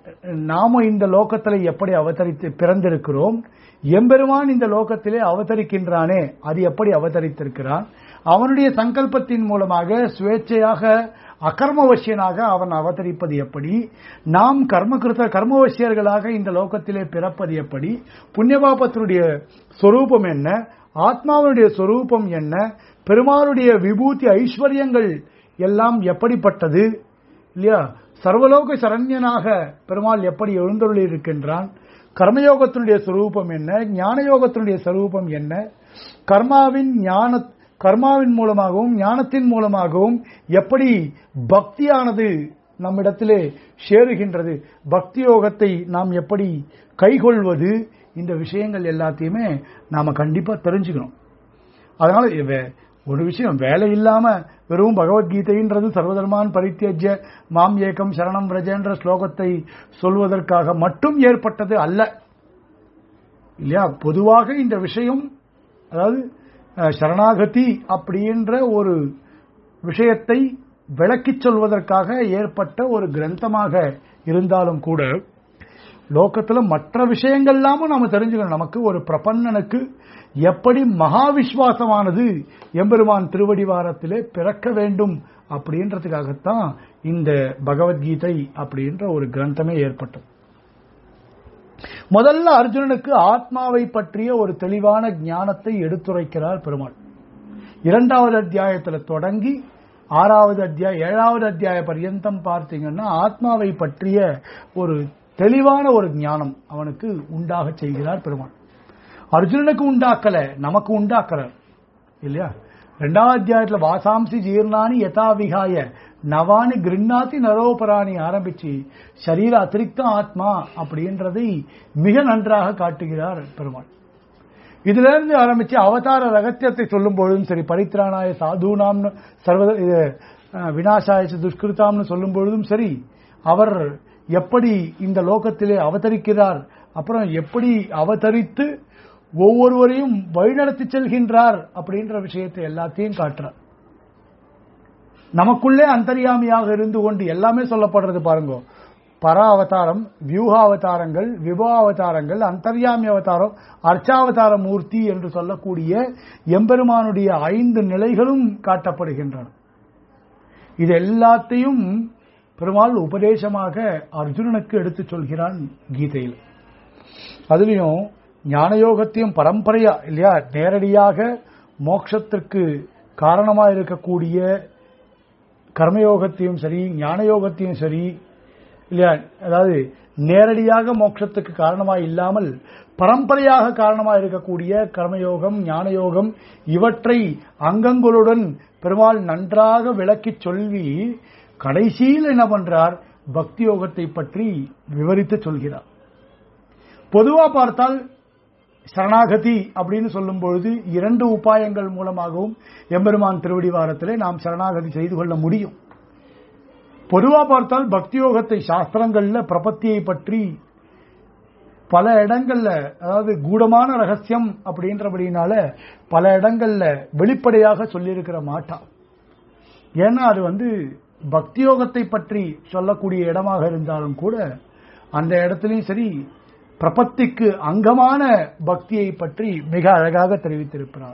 நாம இந்த லோகத்துல எப்படி அவதரித்து பிறந்திருக்கிறோம் எம்பெருமான் இந்த லோகத்திலே அவதரிக்கின்றானே அது எப்படி அவதரித்திருக்கிறான் அவனுடைய சங்கல்பத்தின் மூலமாக சுவேட்சையாக அகர்மவசியனாக அவன் அவதரிப்பது எப்படி நாம் கர்மகிருத்த கர்மவசியர்களாக இந்த லோகத்திலே பிறப்பது எப்படி புண்ணியபாபத்தினுடைய சொரூபம் என்ன ஆத்மாவுடைய சொரூபம் என்ன பெருமாளுடைய விபூதி ஐஸ்வர்யங்கள் எல்லாம் எப்படிப்பட்டது இல்லையா சர்வலோக சரண்யனாக பெருமாள் எப்படி எழுந்தருளி இருக்கின்றான் கர்மயோகத்தினுடைய சொரூபம் என்ன ஞான யோகத்தினுடைய சொரூபம் என்ன கர்மாவின் ஞான கர்மாவின் மூலமாகவும் ஞானத்தின் மூலமாகவும் எப்படி பக்தியானது நம்மிடத்திலே சேருகின்றது பக்தி யோகத்தை நாம் எப்படி கைகொள்வது இந்த விஷயங்கள் எல்லாத்தையுமே நாம கண்டிப்பா தெரிஞ்சுக்கணும் அதனால வே- ஒரு விஷயம் வேலை இல்லாம வெறும் பகவத்கீதைன்றது சர்வதர்மான் பரித்தியஜ்ய மாம் ஏகம் சரணம் பிரஜன்ற ஸ்லோகத்தை சொல்வதற்காக மட்டும் ஏற்பட்டது அல்ல இல்லையா பொதுவாக இந்த விஷயம் அதாவது அஹ், சரணாகதி அப்படின்ற ஒரு விஷயத்தை விளக்கிச் சொல்வதற்காக ஏற்பட்ட ஒரு கிரந்தமாக இருந்தாலும் கூட லோகத்துல மற்ற விஷயங்கள்லாமும் நாம தெரிஞ்சுக்கணும் நமக்கு ஒரு பிரபன்னனுக்கு எப்படி மகா விஸ்வாசமானது எம்பெருமான் திருவடிவாரத்திலே பிறக்க வேண்டும் அப்படின்றதுக்காகத்தான் இந்த பகவத்கீதை அப்படின்ற ஒரு கிரந்தமே ஏற்பட்டது முதல்ல அர்ஜுனனுக்கு ஆத்மாவை பற்றிய ஒரு தெளிவான ஞானத்தை எடுத்துரைக்கிறார் பெருமாள் இரண்டாவது அத்தியாயத்துல தொடங்கி ஆறாவது அத்தியாய ஏழாவது அத்தியாய பர்யந்தம் பார்த்தீங்கன்னா ஆத்மாவை பற்றிய ஒரு தெளிவான ஒரு ஞானம் அவனுக்கு உண்டாக செய்கிறார் பெருமாள் அர்ஜுனனுக்கு உண்டாக்கல நமக்கு உண்டாக்குறார் இல்லையா ரெண்டாவது அத்தியாயத்துல வாசாம்சி ஜீர்ணானி யதா விகாய நவானி கிருண்ணாதி நரோபராணி ஆரம்பிச்சு சரீர அதிரிக்த ஆத்மா அப்படின்றதை மிக நன்றாக காட்டுகிறார் பெருமாள் இதுல இருந்து ஆரம்பிச்சு அவதார ரகசியத்தை சொல்லும் பொழுதும் சரி பரித்ராணாய சாதுனாம்னு சர்வ இது, அஹ், விநாசாய ச துஷ்கிருதாம்னு சொல்லும் பொழுதும் சரி அவர் எப்படி இந்த லோகத்திலே அவதரிக்கிறார் அப்புறம் எப்படி அவதரித்து ஒவ்வொருவரையும் வழிநடத்தி செல்கின்றார் அப்படின்ற விஷயத்தை எல்லாத்தையும் காட்டுறார் நமக்குள்ளே அந்தர்யாமியாக இருந்து கொண்டு எல்லாமே சொல்லப்படுறது பாருங்க பரா அவதாரம் வியூகா அவதாரங்கள் விபா அவதாரங்கள் அந்தர்யாமி அவதாரம் அர்ச்சாவதார மூர்த்தி என்று சொல்லக்கூடிய எம்பெருமானுடைய ஐந்து நிலைகளும் காட்டப்படுகின்றன இது எல்லாத்தையும் பெருமாள் உபதேசமாக அர்ஜுனனுக்கு எடுத்துச் சொல்கிறான் கீதையில் அதுலயும் ஞானயோகத்தையும் பரம்பரையா இல்லையா நேரடியாக மோட்சத்திற்கு காரணமா இருக்கக்கூடிய கர்மயோகத்தையும் சரி ஞானயோகத்தையும் சரி இல்லையா அதாவது நேரடியாக மோட்சத்துக்கு காரணமா இல்லாமல் பரம்பரையாக காரணமா இருக்கக்கூடிய கர்மயோகம் ஞானயோகம் இவற்றை அங்கங்களுடன் பெருமாள் நன்றாக விளக்கிச் சொல்லி கடைசியில் என்ன பண்றார் பக்தி யோகத்தை பற்றி விவரித்து சொல்கிறார் பொதுவா பார்த்தால் சரணாகதி அப்படின்னு சொல்லும் பொழுது இரண்டு உபாயங்கள் மூலமாகவும் எம்பெருமான் திருவடி வாரத்திலே நாம் சரணாகதி செய்து கொள்ள முடியும் பொதுவா பார்த்தால் பக்தி யோகத்தை சாஸ்திரங்கள்ல பிரபத்தியை பற்றி பல இடங்கள்ல அதாவது கூடமான ரகசியம் அப்படின்றபடினால பல இடங்கள்ல வெளிப்படையாக சொல்லியிருக்கிற மாட்டா ஏன்னா அது வந்து பக்தி யோகத்தை பற்றி சொல்லக்கூடிய இடமாக இருந்தாலும் கூட அந்த இடத்துலயும் சரி பிரபத்திக்கு அங்கமான பக்தியை பற்றி மிக அழகாக தெரிவித்திருக்கிறார்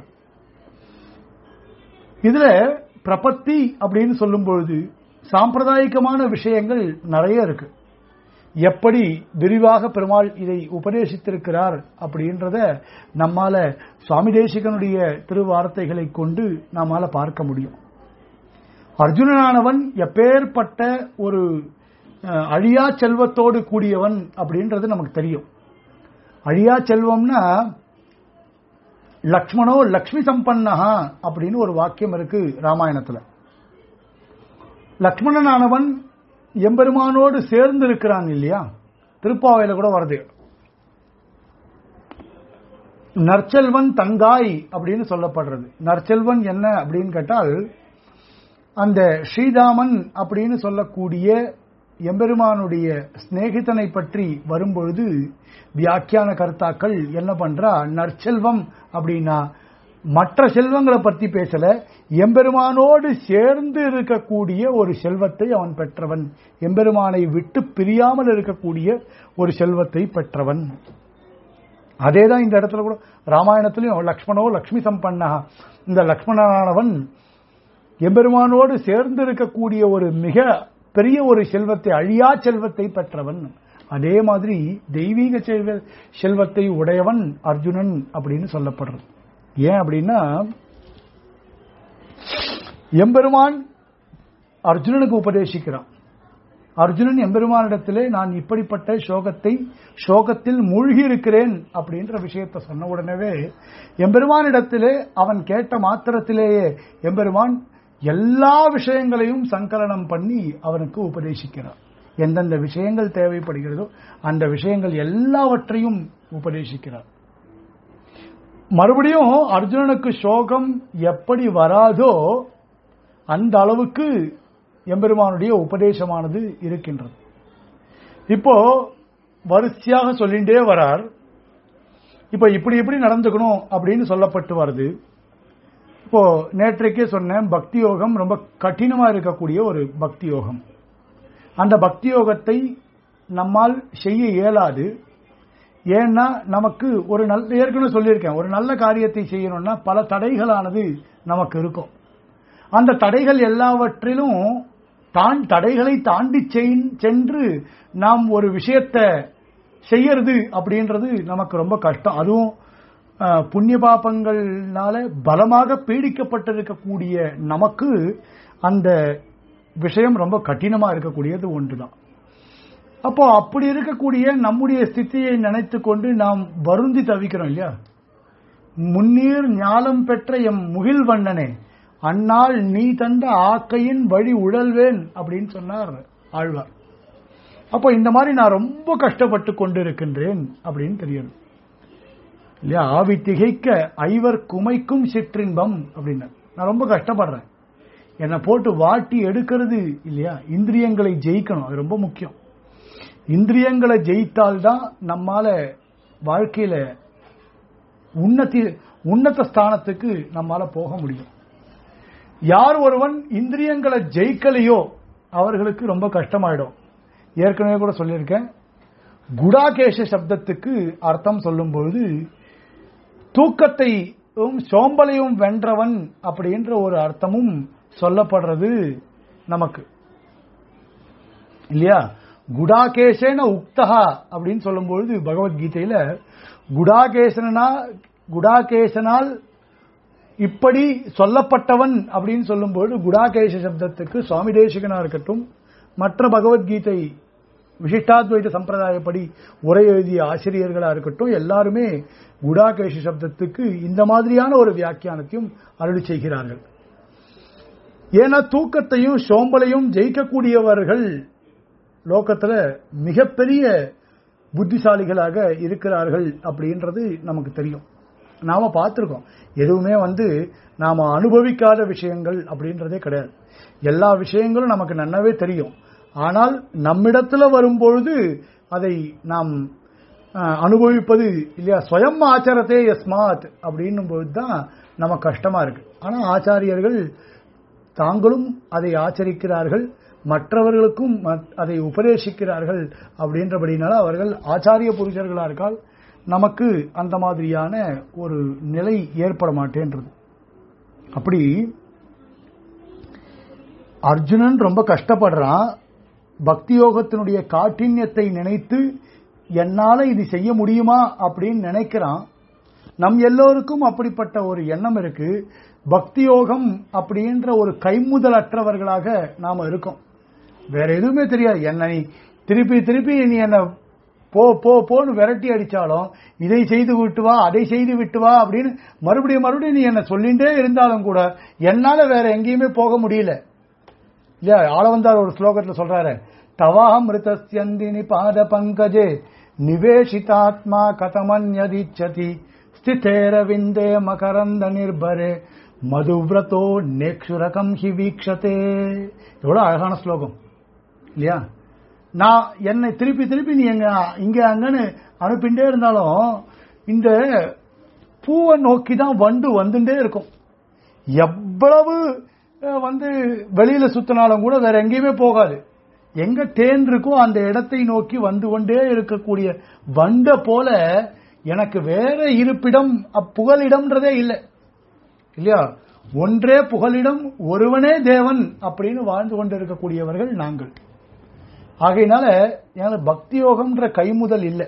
இதுல பிரபத்தி அப்படின்னு சொல்லும் பொழுது சாம்பிரதாயிகமான விஷயங்கள் நிறைய இருக்கு எப்படி விரிவாக பெருமாள் இதை உபதேசித்திருக்கிறார் அப்படின்றத நம்மால சுவாமி தேசிகனுடைய திருவார்த்தைகளை கொண்டு நம்மால பார்க்க முடியும் அர்ஜுனனானவன் எப்பேற்பட்ட ஒரு அஹ், அழியா செல்வத்தோடு கூடியவன் அப்படின்றது நமக்கு தெரியும் அழியா செல்வம்னா லக்ஷ்மணோ லக்ஷ்மி சம்பன்னஹா அப்படின்னு ஒரு வாக்கியம் இருக்கு ராமாயணத்துல லக்ஷ்மணனானவன் எம்பெருமானோடு சேர்ந்து இருக்கிறான் இல்லையா திருப்பாவையில கூட வருது நற்செல்வன் தங்காய் அப்படின்னு சொல்லப்படுறது நற்செல்வன் என்ன அப்படின்னு கேட்டால் அந்த ஸ்ரீதாமன் அப்படின்னு சொல்லக்கூடிய எம்பெருமானுடைய சிநேகிதனை பற்றி வரும்பொழுது வியாக்கியான கர்த்தாக்கள் என்ன பண்றா நற்செல்வம் அப்படின்னா மற்ற செல்வங்களை பற்றி பேசல எம்பெருமானோடு சேர்ந்து இருக்கக்கூடிய ஒரு செல்வத்தை அவன் பெற்றவன் எம்பெருமானை விட்டு பிரியாமல் இருக்கக்கூடிய ஒரு செல்வத்தை பெற்றவன் அதேதான் இந்த இடத்துல கூட ராமாயணத்திலையும் லக்ஷ்மணோ லக்ஷ்மி சம்பன்னா இந்த லக்ஷ்மணனானவன் எம்பெருமானோடு சேர்ந்து இருக்கக்கூடிய ஒரு மிக பெரிய ஒரு செல்வத்தை அழியா செல்வத்தை பெற்றவன் அதே மாதிரி தெய்வீக செல்வ செல்வத்தை உடையவன் அர்ஜுனன் அப்படின்னு சொல்லப்படுறது ஏன் அப்படின்னா எம்பெருமான் அர்ஜுனனுக்கு உபதேசிக்கிறான் அர்ஜுனன் எம்பெருமானிடத்திலே நான் இப்படிப்பட்ட சோகத்தை சோகத்தில் மூழ்கி இருக்கிறேன் அப்படின்ற விஷயத்தை சொன்ன உடனே எம்பெருமானிடத்திலே அவன் கேட்ட மாத்திரத்திலேயே எம்பெருமான் எல்லா விஷயங்களையும் சங்கலனம் பண்ணி அவனுக்கு உபதேசிக்கிறார் எந்தெந்த விஷயங்கள் தேவைப்படுகிறதோ அந்த விஷயங்கள் எல்லாவற்றையும் உபதேசிக்கிறார் மறுபடியும் அர்ஜுனனுக்கு சோகம் எப்படி வராதோ அந்த அளவுக்கு எம்பெருமானுடைய உபதேசமானது இருக்கின்றது இப்போ வரிசையாக சொல்லிண்டே வரார் இப்போ இப்படி இப்படி நடந்துக்கணும் அப்படின்னு சொல்லப்பட்டு வருது இப்போ நேற்றைக்கே சொன்னேன் பக்தி யோகம் ரொம்ப கடினமா இருக்கக்கூடிய ஒரு பக்தி யோகம் அந்த பக்தி யோகத்தை நம்மால் செய்ய இயலாது ஏன்னா நமக்கு ஒரு நல்ல ஏற்கனவே சொல்லியிருக்கேன் ஒரு நல்ல காரியத்தை செய்யணும்னா பல தடைகளானது நமக்கு இருக்கும் அந்த தடைகள் எல்லாவற்றிலும் தான் தடைகளை தாண்டி செயின்- சென்று நாம் ஒரு விஷயத்தை செய்யறது அப்படின்றது நமக்கு ரொம்ப கஷ்டம் அதுவும் அஹ், புண்ணிய பாபங்கள்னால பலமாக பீடிக்கப்பட்டிருக்கக்கூடிய நமக்கு அந்த விஷயம் ரொம்ப கடினமா இருக்கக்கூடியது ஒன்றுதான் அப்போ அப்படி இருக்கக்கூடிய நம்முடைய ஸ்திதியை நினைத்து கொண்டு நாம் வருந்தி தவிக்கிறோம் இல்லையா முன்னீர் ஞாலம் பெற்ற எம் முகில் வண்ணனே அந்நாள் நீ தந்த ஆக்கையின் வழி உழல்வேன் அப்படின்னு சொன்னார் ஆழ்வார் அப்போ இந்த மாதிரி நான் ரொம்ப கஷ்டப்பட்டு கொண்டு இருக்கின்றேன் அப்படின்னு தெரியும் இல்லையா ஆவி திகைக்க ஐவர் குமைக்கும் சிற்றின்பம் அப்படின்னு நான் ரொம்ப கஷ்டப்படுறேன் என்னை போட்டு வாட்டி எடுக்கிறது இல்லையா இந்திரியங்களை ஜெயிக்கணும் அது ரொம்ப முக்கியம் இந்திரியங்களை ஜெயித்தால்தான் நம்மால வாழ்க்கையில உன்னதி உன்னத ஸ்தானத்துக்கு நம்மால போக முடியும் யார் ஒருவன் இந்திரியங்களை ஜெயிக்கலையோ அவர்களுக்கு ரொம்ப கஷ்டமாயிடும் ஏற்கனவே கூட சொல்லியிருக்கேன் குடாகேஷ சப்தத்துக்கு அர்த்தம் சொல்லும் பொழுது தூக்கத்தையும் சோம்பலையும் வென்றவன் அப்படின்ற ஒரு அர்த்தமும் சொல்லப்படுறது நமக்கு இல்லையா குடாகேசேன உக்தகா அப்படின்னு சொல்லும்பொழுது பகவத்கீதையில குடாகேசனா குடாகேசனால் இப்படி சொல்லப்பட்டவன் அப்படின்னு சொல்லும்போது குடாகேச சப்தத்துக்கு சுவாமி தேசிகனா இருக்கட்டும் மற்ற பகவத்கீதை விசிஷ்டாத்வைத சம்பிரதாயப்படி உரை எழுதிய ஆசிரியர்களா இருக்கட்டும் எல்லாருமே குடாகேஷ சப்தத்துக்கு இந்த மாதிரியான ஒரு வியாக்கியானத்தையும் அருளி செய்கிறார்கள் ஏன்னா தூக்கத்தையும் சோம்பலையும் ஜெயிக்கக்கூடியவர்கள் லோகத்துல மிகப்பெரிய புத்திசாலிகளாக இருக்கிறார்கள் அப்படின்றது நமக்கு தெரியும் நாம பார்த்திருக்கோம் எதுவுமே வந்து நாம அனுபவிக்காத விஷயங்கள் அப்படின்றதே கிடையாது எல்லா விஷயங்களும் நமக்கு நன்னாவே தெரியும் ஆனால் நம்மிடத்துல வரும்பொழுது அதை நாம் அஹ், அனுபவிப்பது இல்லையா ஸ்வயம் ஆச்சாரத்தே யஸ்மாத் அப்படின்னும் பொழுதுதான் நமக்கு கஷ்டமா இருக்கு ஆனா ஆச்சாரியர்கள் தாங்களும் அதை ஆச்சரிக்கிறார்கள் மற்றவர்களுக்கும் மத்- அதை உபதேசிக்கிறார்கள் அப்படின்றபடினால அவர்கள் ஆச்சாரிய புருஷர்களா இருக்கால் நமக்கு அந்த மாதிரியான ஒரு நிலை ஏற்பட மாட்டேன்றது அப்படி அர்ஜுனன் ரொம்ப கஷ்டப்படுறான் பக்தி யோகத்தினுடைய காഠின்யத்தை நினைத்து என்னால இது செய்ய முடியுமா அப்படின்னு நினைக்கிறான் நம் எல்லோருக்கும் அப்படிப்பட்ட ஒரு எண்ணம் இருக்கு பக்தி யோகம் அப்படின்ற ஒரு கைமுதலற்றவர்களாக நாம இருக்கோம் வேற எதுவுமே தெரியாது என்ன நீ திருப்பி திருப்பி நீ என்ன போ போ போன்னு விரட்டி அடிச்சாலும் இதை செய்து விட்டு வா அதை செய்து விட்டு வா அப்படின்னு மறுபடியும் மறுபடியும் நீ என்ன சொல்லிண்டே இருந்தாலும் கூட என்னால வேற எங்கேயுமே போக முடியல இல்லையா ஆளவந்தார் ஒரு ஸ்லோகத்துல சொல்றாரு தவாமிருதஸ்யந்தினி பாத பங்கஜே நிவேஷிதாத்மா கதமன்யதிச்சதி ஸ்திதேரவிந்தே மகரந்த நிர்பரே மதுவிரதோ நேக்ஷுரகம் ஹி வீக்ஷதே எவ்வளவு அழகான ஸ்லோகம் இல்லையா நான் என்னை திருப்பி திருப்பி நீ எங்க இங்க அங்கன்னு அனுப்பிண்டே இருந்தாலும் இந்த பூவை நோக்கி தான் வண்டு வந்துட்டே இருக்கும் எவ்வளவு அஹ், வந்து வெளியில சுத்தினாலும் கூட வேற எங்கேயுமே போகாது எங்க தேன் இருக்கோ அந்த இடத்தை நோக்கி வந்து கொண்டே இருக்கக்கூடிய வண்ட போல எனக்கு வேற இருப்பிடம் அப் புகலிடம்ன்றதே இல்லை இல்லையா ஒன்றே புகலிடம் ஒருவனே தேவன் அப்படின்னு வாழ்ந்து கொண்டிருக்கக்கூடியவர்கள் நாங்கள் ஆகையினால எனக்கு பக்தி யோகம்ன்ற கைமுதல் இல்லை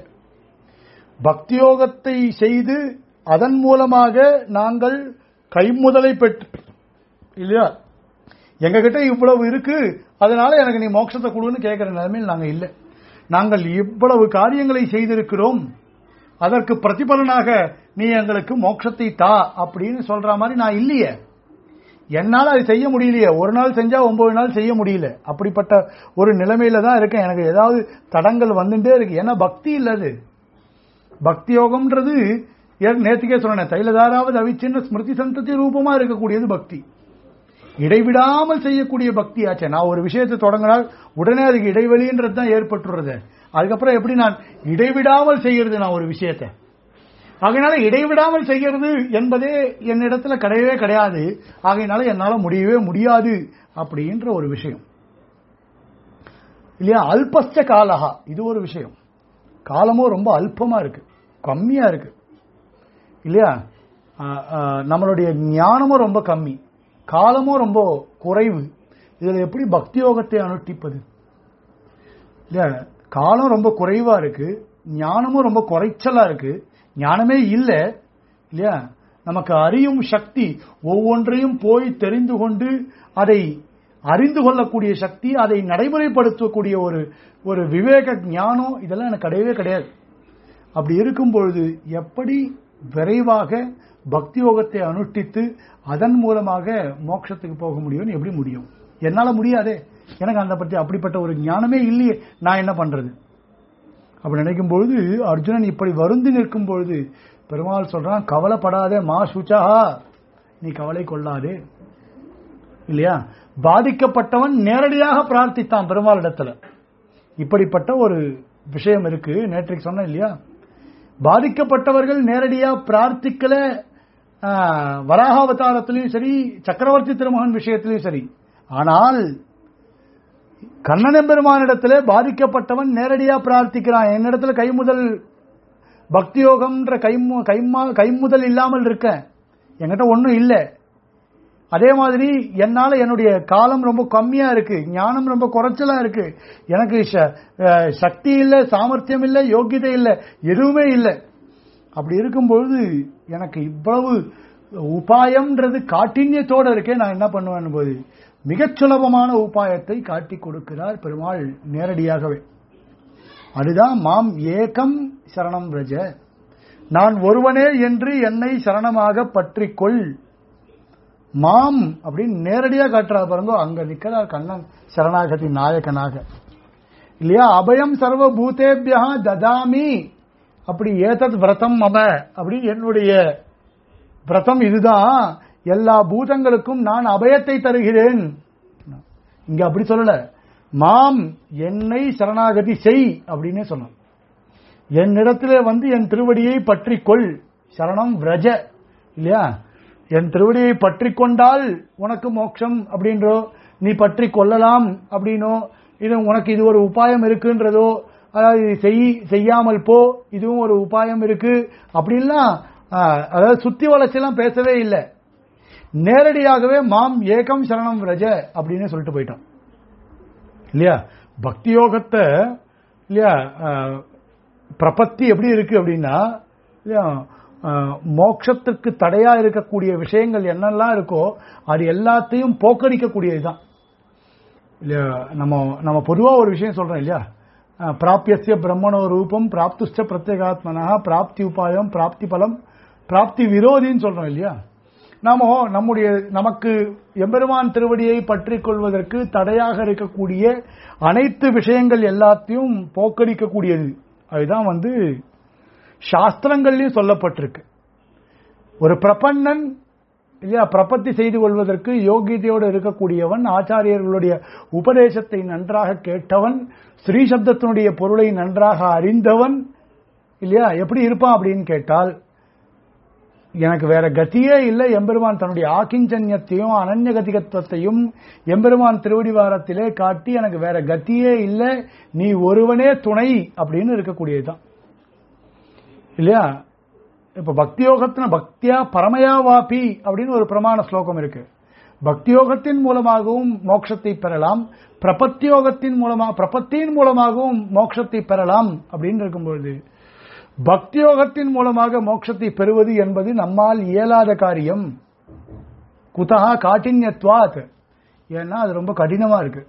பக்தி யோகத்தை செய்து அதன் மூலமாக நாங்கள் கைமுதலை பெற்று இல்லையா எங்க கிட்ட இவ்வளவு இருக்கு அதனால எனக்கு நீ மோட்சத்தை கொடுன்னு கேட்கிற நிலைமையில் நாங்க இல்லை நாங்கள் இவ்வளவு காரியங்களை செய்திருக்கிறோம் அதற்கு பிரதிபலனாக நீ எங்களுக்கு மோட்சத்தை தா அப்படின்னு சொல்ற மாதிரி நான் இல்லையே என்னால அது செய்ய முடியலையே ஒரு நாள் செஞ்சா ஒன்பது நாள் செய்ய முடியல அப்படிப்பட்ட ஒரு நிலைமையில தான் இருக்கேன் எனக்கு ஏதாவது தடங்கள் வந்துட்டே இருக்கு ஏன்னா பக்தி இல்லது பக்தி யோகம்ன்றது ஏ- நேத்துக்கே சொன்னேன் தைலதாராவது அவிச்சின்ன ஸ்மிருதி சந்ததி ரூபமா இருக்கக்கூடியது பக்தி இடைவிடாமல் செய்யக்கூடிய பக்தி ஆச்சே நான் ஒரு விஷயத்தை தொடங்கினால் உடனே அதுக்கு இடைவெளின்றது தான் ஏற்பட்டுறது அதுக்கப்புறம் எப்படி நான் இடைவிடாமல் செய்யறது நான் ஒரு விஷயத்தை ஆகையினால இடைவிடாமல் செய்யறது என்பதே என்னிடத்துல கிடையவே கிடையாது ஆகையினால என்னால முடியவே முடியாது அப்படின்ற ஒரு விஷயம் இல்லையா அல்பஸ்ட காலஹா இது ஒரு விஷயம் காலமும் ரொம்ப அல்பமா இருக்கு கம்மியா இருக்கு இல்லையா ஆ, ஆ, நம்மளுடைய ஞானமும் ரொம்ப கம்மி காலமும் ரொம்ப குறைவு இதுல எப்படி பக்தி யோகத்தை அனுஷ்டிப்பது இல்லையா காலம் ரொம்ப குறைவா இருக்கு ஞானமும் ரொம்ப குறைச்சலா இருக்கு ஞானமே இல்ல இல்லையா நமக்கு அறியும் சக்தி ஒவ்வொன்றையும் போய் தெரிந்து கொண்டு அதை அறிந்து கொள்ளக்கூடிய சக்தி அதை நடைமுறைப்படுத்தக்கூடிய ஒரு ஒரு விவேக ஞானம் இதெல்லாம் எனக்கு கிடையவே கிடையாது அப்படி இருக்கும் பொழுது எப்படி விரைவாக பக்தி யோகத்தை அனுஷ்டித்து அதன் மூலமாக மோட்சத்துக்கு போக முடியும்னு எப்படி முடியும் என்னால முடியாதே எனக்கு அந்த பற்றி அப்படிப்பட்ட ஒரு ஞானமே இல்லையே நான் என்ன பண்றது அப்படி நினைக்கும் பொழுது அர்ஜுனன் இப்படி வருந்தி நிற்கும் பொழுது பெருமாள் சொல்றான் கவலைப்படாதே மா சுச்சா நீ கவலை கொள்ளாதே இல்லையா பாதிக்கப்பட்டவன் நேரடியாக பிரார்த்தித்தான் பெருமாளிடத்துல இப்படிப்பட்ட ஒரு விஷயம் இருக்கு நேற்றைக்கு சொன்னேன் இல்லையா பாதிக்கப்பட்டவர்கள் நேரடியா பிரார்த்திக்கல ஆஹ், வராகாவதாரத்திலையும் சரி சக்கரவர்த்தி திருமகன் விஷயத்திலையும் சரி ஆனால் கண்ணன் பெருமானிடத்திலே பாதிக்கப்பட்டவன் நேரடியா பிரார்த்திக்கிறான் என்னிடத்துல கைமுதல் பக்தியோகம்ன்ற கைமு கைமா கைமுதல் இல்லாமல் இருக்க என்கிட்ட ஒன்றும் இல்லை அதே மாதிரி என்னால என்னுடைய காலம் ரொம்ப கம்மியா இருக்கு ஞானம் ரொம்ப குறைச்சலா இருக்கு எனக்கு ச- அஹ் சக்தி இல்லை சாமர்த்தியம் இல்லை யோக்கியதை இல்லை எதுவுமே இல்லை அப்படி இருக்கும்பொழுது எனக்கு இவ்வளவு உபாயம்ன்றது காட்டின்யத்தோட இருக்கே நான் என்ன பண்ணுவேன் போது மிகச் சுலபமான உபாயத்தை காட்டி கொடுக்கிறார் பெருமாள் நேரடியாகவே அதுதான் மாம் ஏகம் சரணம் ரஜ நான் ஒருவனே என்று என்னை சரணமாக பற்றிக்கொள் மாம் அப்படின்னு நேரடியா காட்டுறா பாருங்க அங்க நிக்கிறார் கண்ணன் சரணாகதி நாயகனாக இல்லையா அபயம் சர்வ பூதேபியா ததாமி அப்படி ஏதத் விரதம் மம அப்படின்னு என்னுடைய விரதம் இதுதான் எல்லா பூதங்களுக்கும் நான் அபயத்தை தருகிறேன் இங்க அப்படி சொல்லல மாம் என்னை சரணாகதி செய் அப்படின்னே சொன்னான் என்னிடத்திலே வந்து என் திருவடியை பற்றிக்கொள் சரணம் விரஜ இல்லையா என் திருவடியை பற்றி கொண்டால் உனக்கு மோட்சம் அப்படின்றோ நீ பற்றி கொள்ளலாம் அப்படின்னோ இது உனக்கு இது ஒரு உபாயம் இருக்குன்றதோ அதாவது இது செய் செய்யாமல் போ இதுவும் ஒரு உபாயம் இருக்கு அப்படின்லாம் ஆஹ், அதாவது சுத்தி வளர்ச்சியெல்லாம் பேசவே இல்லை நேரடியாகவே மாம் ஏகம் சரணம் ரஜ அப்படின்னு சொல்லிட்டு போயிட்டான் இல்லையா பக்தி யோகத்தை இல்லையா ஆஹ், பிரபத்தி எப்படி இருக்கு அப்படின்னா இல்லையா ஆஹ், மோட்சத்துக்கு தடையா இருக்கக்கூடிய விஷயங்கள் என்னெல்லாம் இருக்கோ அது எல்லாத்தையும் போக்கடிக்கக்கூடியதுதான் இல்லையா நம்ம நம்ம பொதுவா ஒரு விஷயம் சொல்றோம் இல்லையா ஆஹ், பிராப்யஸ்ய பிரம்மணோ ரூபம் பிராப்துஷ்ட பிரத்யேகாத்மனா பிராப்தி உபாயம் பிராப்தி பலம் பிராப்தி விரோதின்னு சொல்றோம் இல்லையா நாம நம்முடைய நமக்கு எம்பெருமான் திருவடியை பற்றிக் கொள்வதற்கு தடையாக இருக்கக்கூடிய அனைத்து விஷயங்கள் எல்லாத்தையும் போக்கடிக்கக்கூடியது அதுதான் வந்து சாஸ்திரங்கள்லயும் சொல்லப்பட்டிருக்கு ஒரு பிரபன்னன் இல்லையா பிரபத்தி செய்து கொள்வதற்கு யோகியதையோடு இருக்கக்கூடியவன் ஆச்சாரியர்களுடைய உபதேசத்தை நன்றாக கேட்டவன் ஸ்ரீ சப்தத்தினுடைய பொருளை நன்றாக அறிந்தவன் இல்லையா எப்படி இருப்பான் அப்படின்னு கேட்டால் எனக்கு வேற கதியே இல்லை எம்பெருமான் தன்னுடைய ஆக்கிஞ்சன்யத்தையும் அனன்ய கதிகத்துவத்தையும் எம்பெருமான் திருவடிவாரத்திலே காட்டி எனக்கு வேற கதியே இல்லை நீ ஒருவனே துணை அப்படின்னு இருக்கக்கூடியதுதான் இல்லையா இப்ப பக்தியோகத்தின பக்தியா பரமயா வாபி அப்படின்னு ஒரு பிரமாண ஸ்லோகம் இருக்கு பக்தியோகத்தின் மூலமாகவும் மோட்சத்தை பெறலாம் பிரபத்தியோகத்தின் மூலமா பிரபத்தியின் மூலமாகவும் மோட்சத்தை பெறலாம் அப்படின்னு இருக்கும்பொழுது பக்தியோகத்தின் மூலமாக மோட்சத்தை பெறுவது என்பது நம்மால் இயலாத காரியம் குதகா காட்டின்யத்வாத் ஏன்னா அது ரொம்ப கடினமா இருக்கு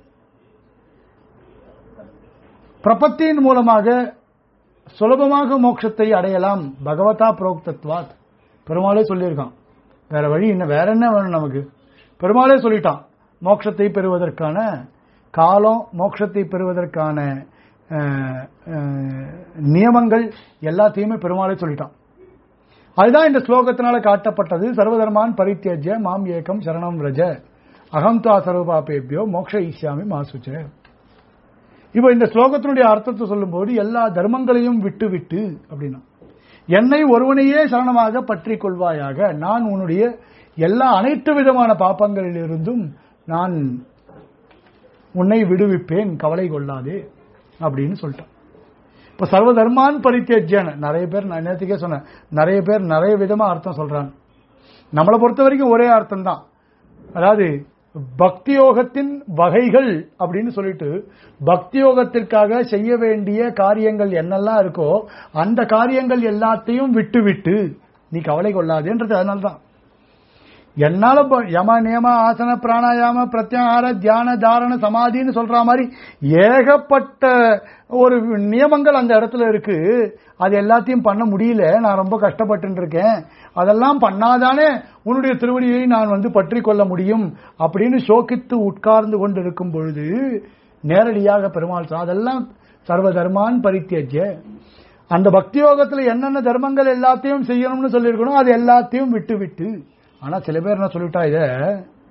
பிரபத்தியின் மூலமாக சுலபமாக மோட்சத்தை அடையலாம் பகவதா புரோக்தத்வாத் பெருமாளே சொல்லியிருக்கான் வேற வழி என்ன வேற என்ன வேணும் நமக்கு பெருமாளே சொல்லிட்டான் மோட்சத்தை பெறுவதற்கான காலம் மோட்சத்தை பெறுவதற்கான அஹ், அஹ், நியமங்கள் எல்லாத்தையுமே பெருமாளே சொல்லிட்டான் அதுதான் இந்த ஸ்லோகத்தினால காட்டப்பட்டது சர்வதர்மான் பரித்தியஜ மாம் ஏகம் சரணம் ரஜ அகம் துவா சர்வபாபேபியோ மோக்ஷ ஈஸ்யாமி மாசுச்ச இப்ப இந்த ஸ்லோகத்தினுடைய அர்த்தத்தை சொல்லும்போது எல்லா தர்மங்களையும் விட்டு விட்டு அப்படின்னா என்னை ஒருவனையே சரணமாக பற்றிக் கொள்வாயாக நான் உன்னுடைய எல்லா அனைத்து விதமான பாப்பங்களிலிருந்தும் நான் உன்னை விடுவிப்பேன் கவலை கொள்ளாதே அப்படின்னு சொல்லிட்டான் இப்ப சர்வதர்மான் பரித்தியஜன நிறைய பேர் நான் நேற்றுக்கே சொன்னேன் நிறைய பேர் நிறைய விதமா அர்த்தம் சொல்றாங்க நம்மளை பொறுத்த வரைக்கும் ஒரே அர்த்தம் தான் அதாவது பக்தி யோகத்தின் வகைகள் அப்படின்னு சொல்லிட்டு பக்தி யோகத்திற்காக செய்ய வேண்டிய காரியங்கள் என்னெல்லாம் இருக்கோ அந்த காரியங்கள் எல்லாத்தையும் விட்டு விட்டு நீ கவலை கொள்ளாதேன்றது அதனால தான் என்னால ப- யம நியம ஆசன பிராணாயாம பிரத்யாகார தியான தாரண சமாதின்னு சொல்ற மாதிரி ஏகப்பட்ட ஒரு நியமங்கள் அந்த இடத்துல இருக்கு அது எல்லாத்தையும் பண்ண முடியல நான் ரொம்ப கஷ்டப்பட்டு இருக்கேன் அதெல்லாம் பண்ணாதானே உன்னுடைய திருவடியை நான் வந்து பற்றி கொள்ள முடியும் அப்படின்னு சோகித்து உட்கார்ந்து கொண்டு இருக்கும் பொழுது நேரடியாக பெருமாள் சொன்னார், அதெல்லாம் சர்வ தர்மான் பரித்தியஜ அந்த பக்தி யோகத்துல என்னென்ன தர்மங்கள் எல்லாத்தையும் செய்யணும்னு சொல்லியிருக்கணும் அது எல்லாத்தையும் விட்டு விட்டு ஆனா சில பேர் என்ன சொல்லிட்டா இத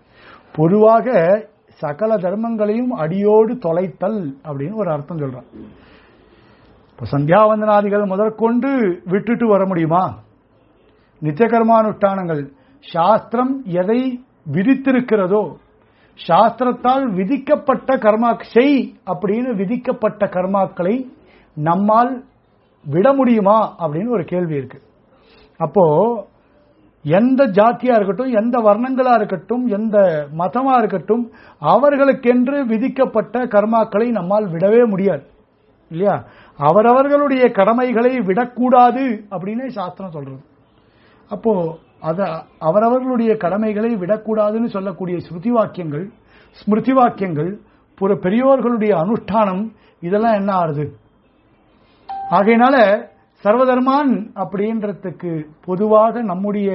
பொதுவாக சகல தர்மங்களையும் அடியோடு தொலைத்தல் அப்படின்னு ஒரு அர்த்தம் சொல்றான் இப்ப சந்தியாவந்தனாதிகள் முதற்கொண்டு விட்டுட்டு வர முடியுமா நித்தியகர்மானுஷ்டானங்கள் சாஸ்திரம் எதை விதித்திருக்கிறதோ சாஸ்திரத்தால் விதிக்கப்பட்ட கர்மா செய் அப்படின்னு விதிக்கப்பட்ட கர்மாக்களை நம்மால் விட முடியுமா அப்படின்னு ஒரு கேள்வி இருக்கு அப்போ எந்த ஜாத்தியா இருக்கட்டும் எந்த வர்ணங்களா இருக்கட்டும் எந்த மதமா இருக்கட்டும் அவர்களுக்கென்று விதிக்கப்பட்ட கர்மாக்களை நம்மால் விடவே முடியாது இல்லையா அவரவர்களுடைய கடமைகளை விடக்கூடாது அப்படின்னு சாஸ்திரம் சொல்றது அப்போ அத அவரவர்களுடைய கடமைகளை விடக்கூடாதுன்னு சொல்லக்கூடிய ஸ்ருதி வாக்கியங்கள் ஸ்மிருதி வாக்கியங்கள் புற பெரியோர்களுடைய அனுஷ்டானம் இதெல்லாம் என்ன ஆறுது ஆகையினால சர்வதர்மான் அப்படின்றதுக்கு பொதுவாக நம்முடைய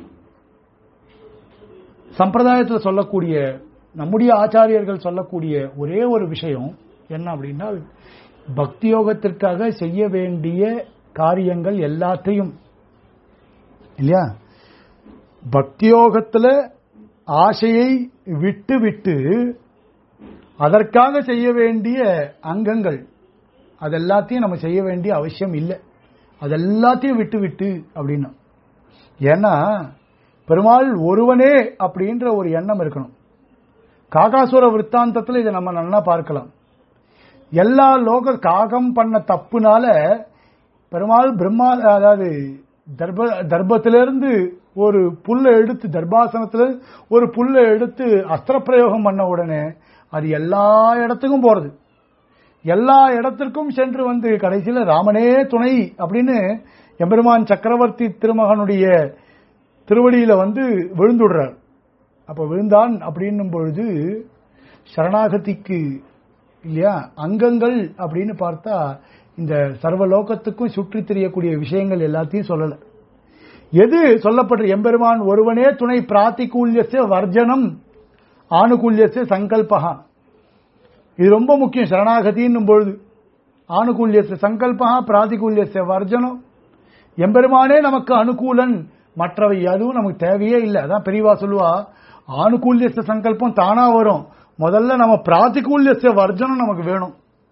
சம்பிரதாயத்தில் சொல்லக்கூடிய நம்முடைய ஆச்சாரியர்கள் சொல்லக்கூடிய ஒரே ஒரு விஷயம் என்ன அப்படின்னா பக்தி யோகத்திற்காக செய்ய வேண்டிய காரியங்கள் எல்லாத்தையும் இல்லையா பக்தியோகத்துல ஆசையை விட்டு விட்டு அதற்காக செய்ய வேண்டிய அங்கங்கள் அதெல்லாத்தையும் நம்ம செய்ய வேண்டிய அவசியம் இல்லை அதெல்லாத்தையும் விட்டு விட்டு அப்படின்னா ஏன்னா பெருமாள் ஒருவனே அப்படின்ற ஒரு எண்ணம் இருக்கணும் காகாசுர விற்த்தாந்தத்தில் இதை நம்ம நல்லா பார்க்கலாம் எல்லா லோக காகம் பண்ண தப்புனால பெருமாள் பிரம்மா அதாவது தர்ப தர்ப்பத்திலிருந்து ஒரு புல்லை எடுத்து தர்பாசனத்துல ஒரு புல்லை எடுத்து அஸ்திர பிரயோகம் பண்ண உடனே அது எல்லா இடத்துக்கும் போறது எல்லா இடத்திற்கும் சென்று வந்து கடைசியில ராமனே துணை அப்படின்னு எம்பெருமான் சக்கரவர்த்தி திருமகனுடைய திருவடியில வந்து விழுந்துடுறார் அப்ப விழுந்தான் அப்படின்னும் பொழுது சரணாகதிக்கு இல்லையா அங்கங்கள் அப்படின்னு பார்த்தா இந்த சர்வலோகத்துக்கும் சுற்றி தெரியக்கூடிய விஷயங்கள் எல்லாத்தையும் சொல்லல எது சொல்லப்படுற எம்பெருமான் ஒருவனே துணை பிராத்திகூல்யச வர்ஜனம் ஆணுகூல்யச சங்கல்பகா இது ரொம்ப முக்கியம் சரணாகதின்னும் பொழுது ஆணுகூல்யச சங்கல்பகா பிராதிகூல்யச வர்ஜனம் எம்பெருமானே நமக்கு அனுகூலன் மற்றவை எதுவும் நமக்கு தேவையே இல்லை அதான் பெரியவா சொல்லுவா ஆணுகூல்யச சங்கல்பம் தானா வரும் முதல்ல நம்ம பிராதிகூல்யச வர்ஜனம் நமக்கு வேணும்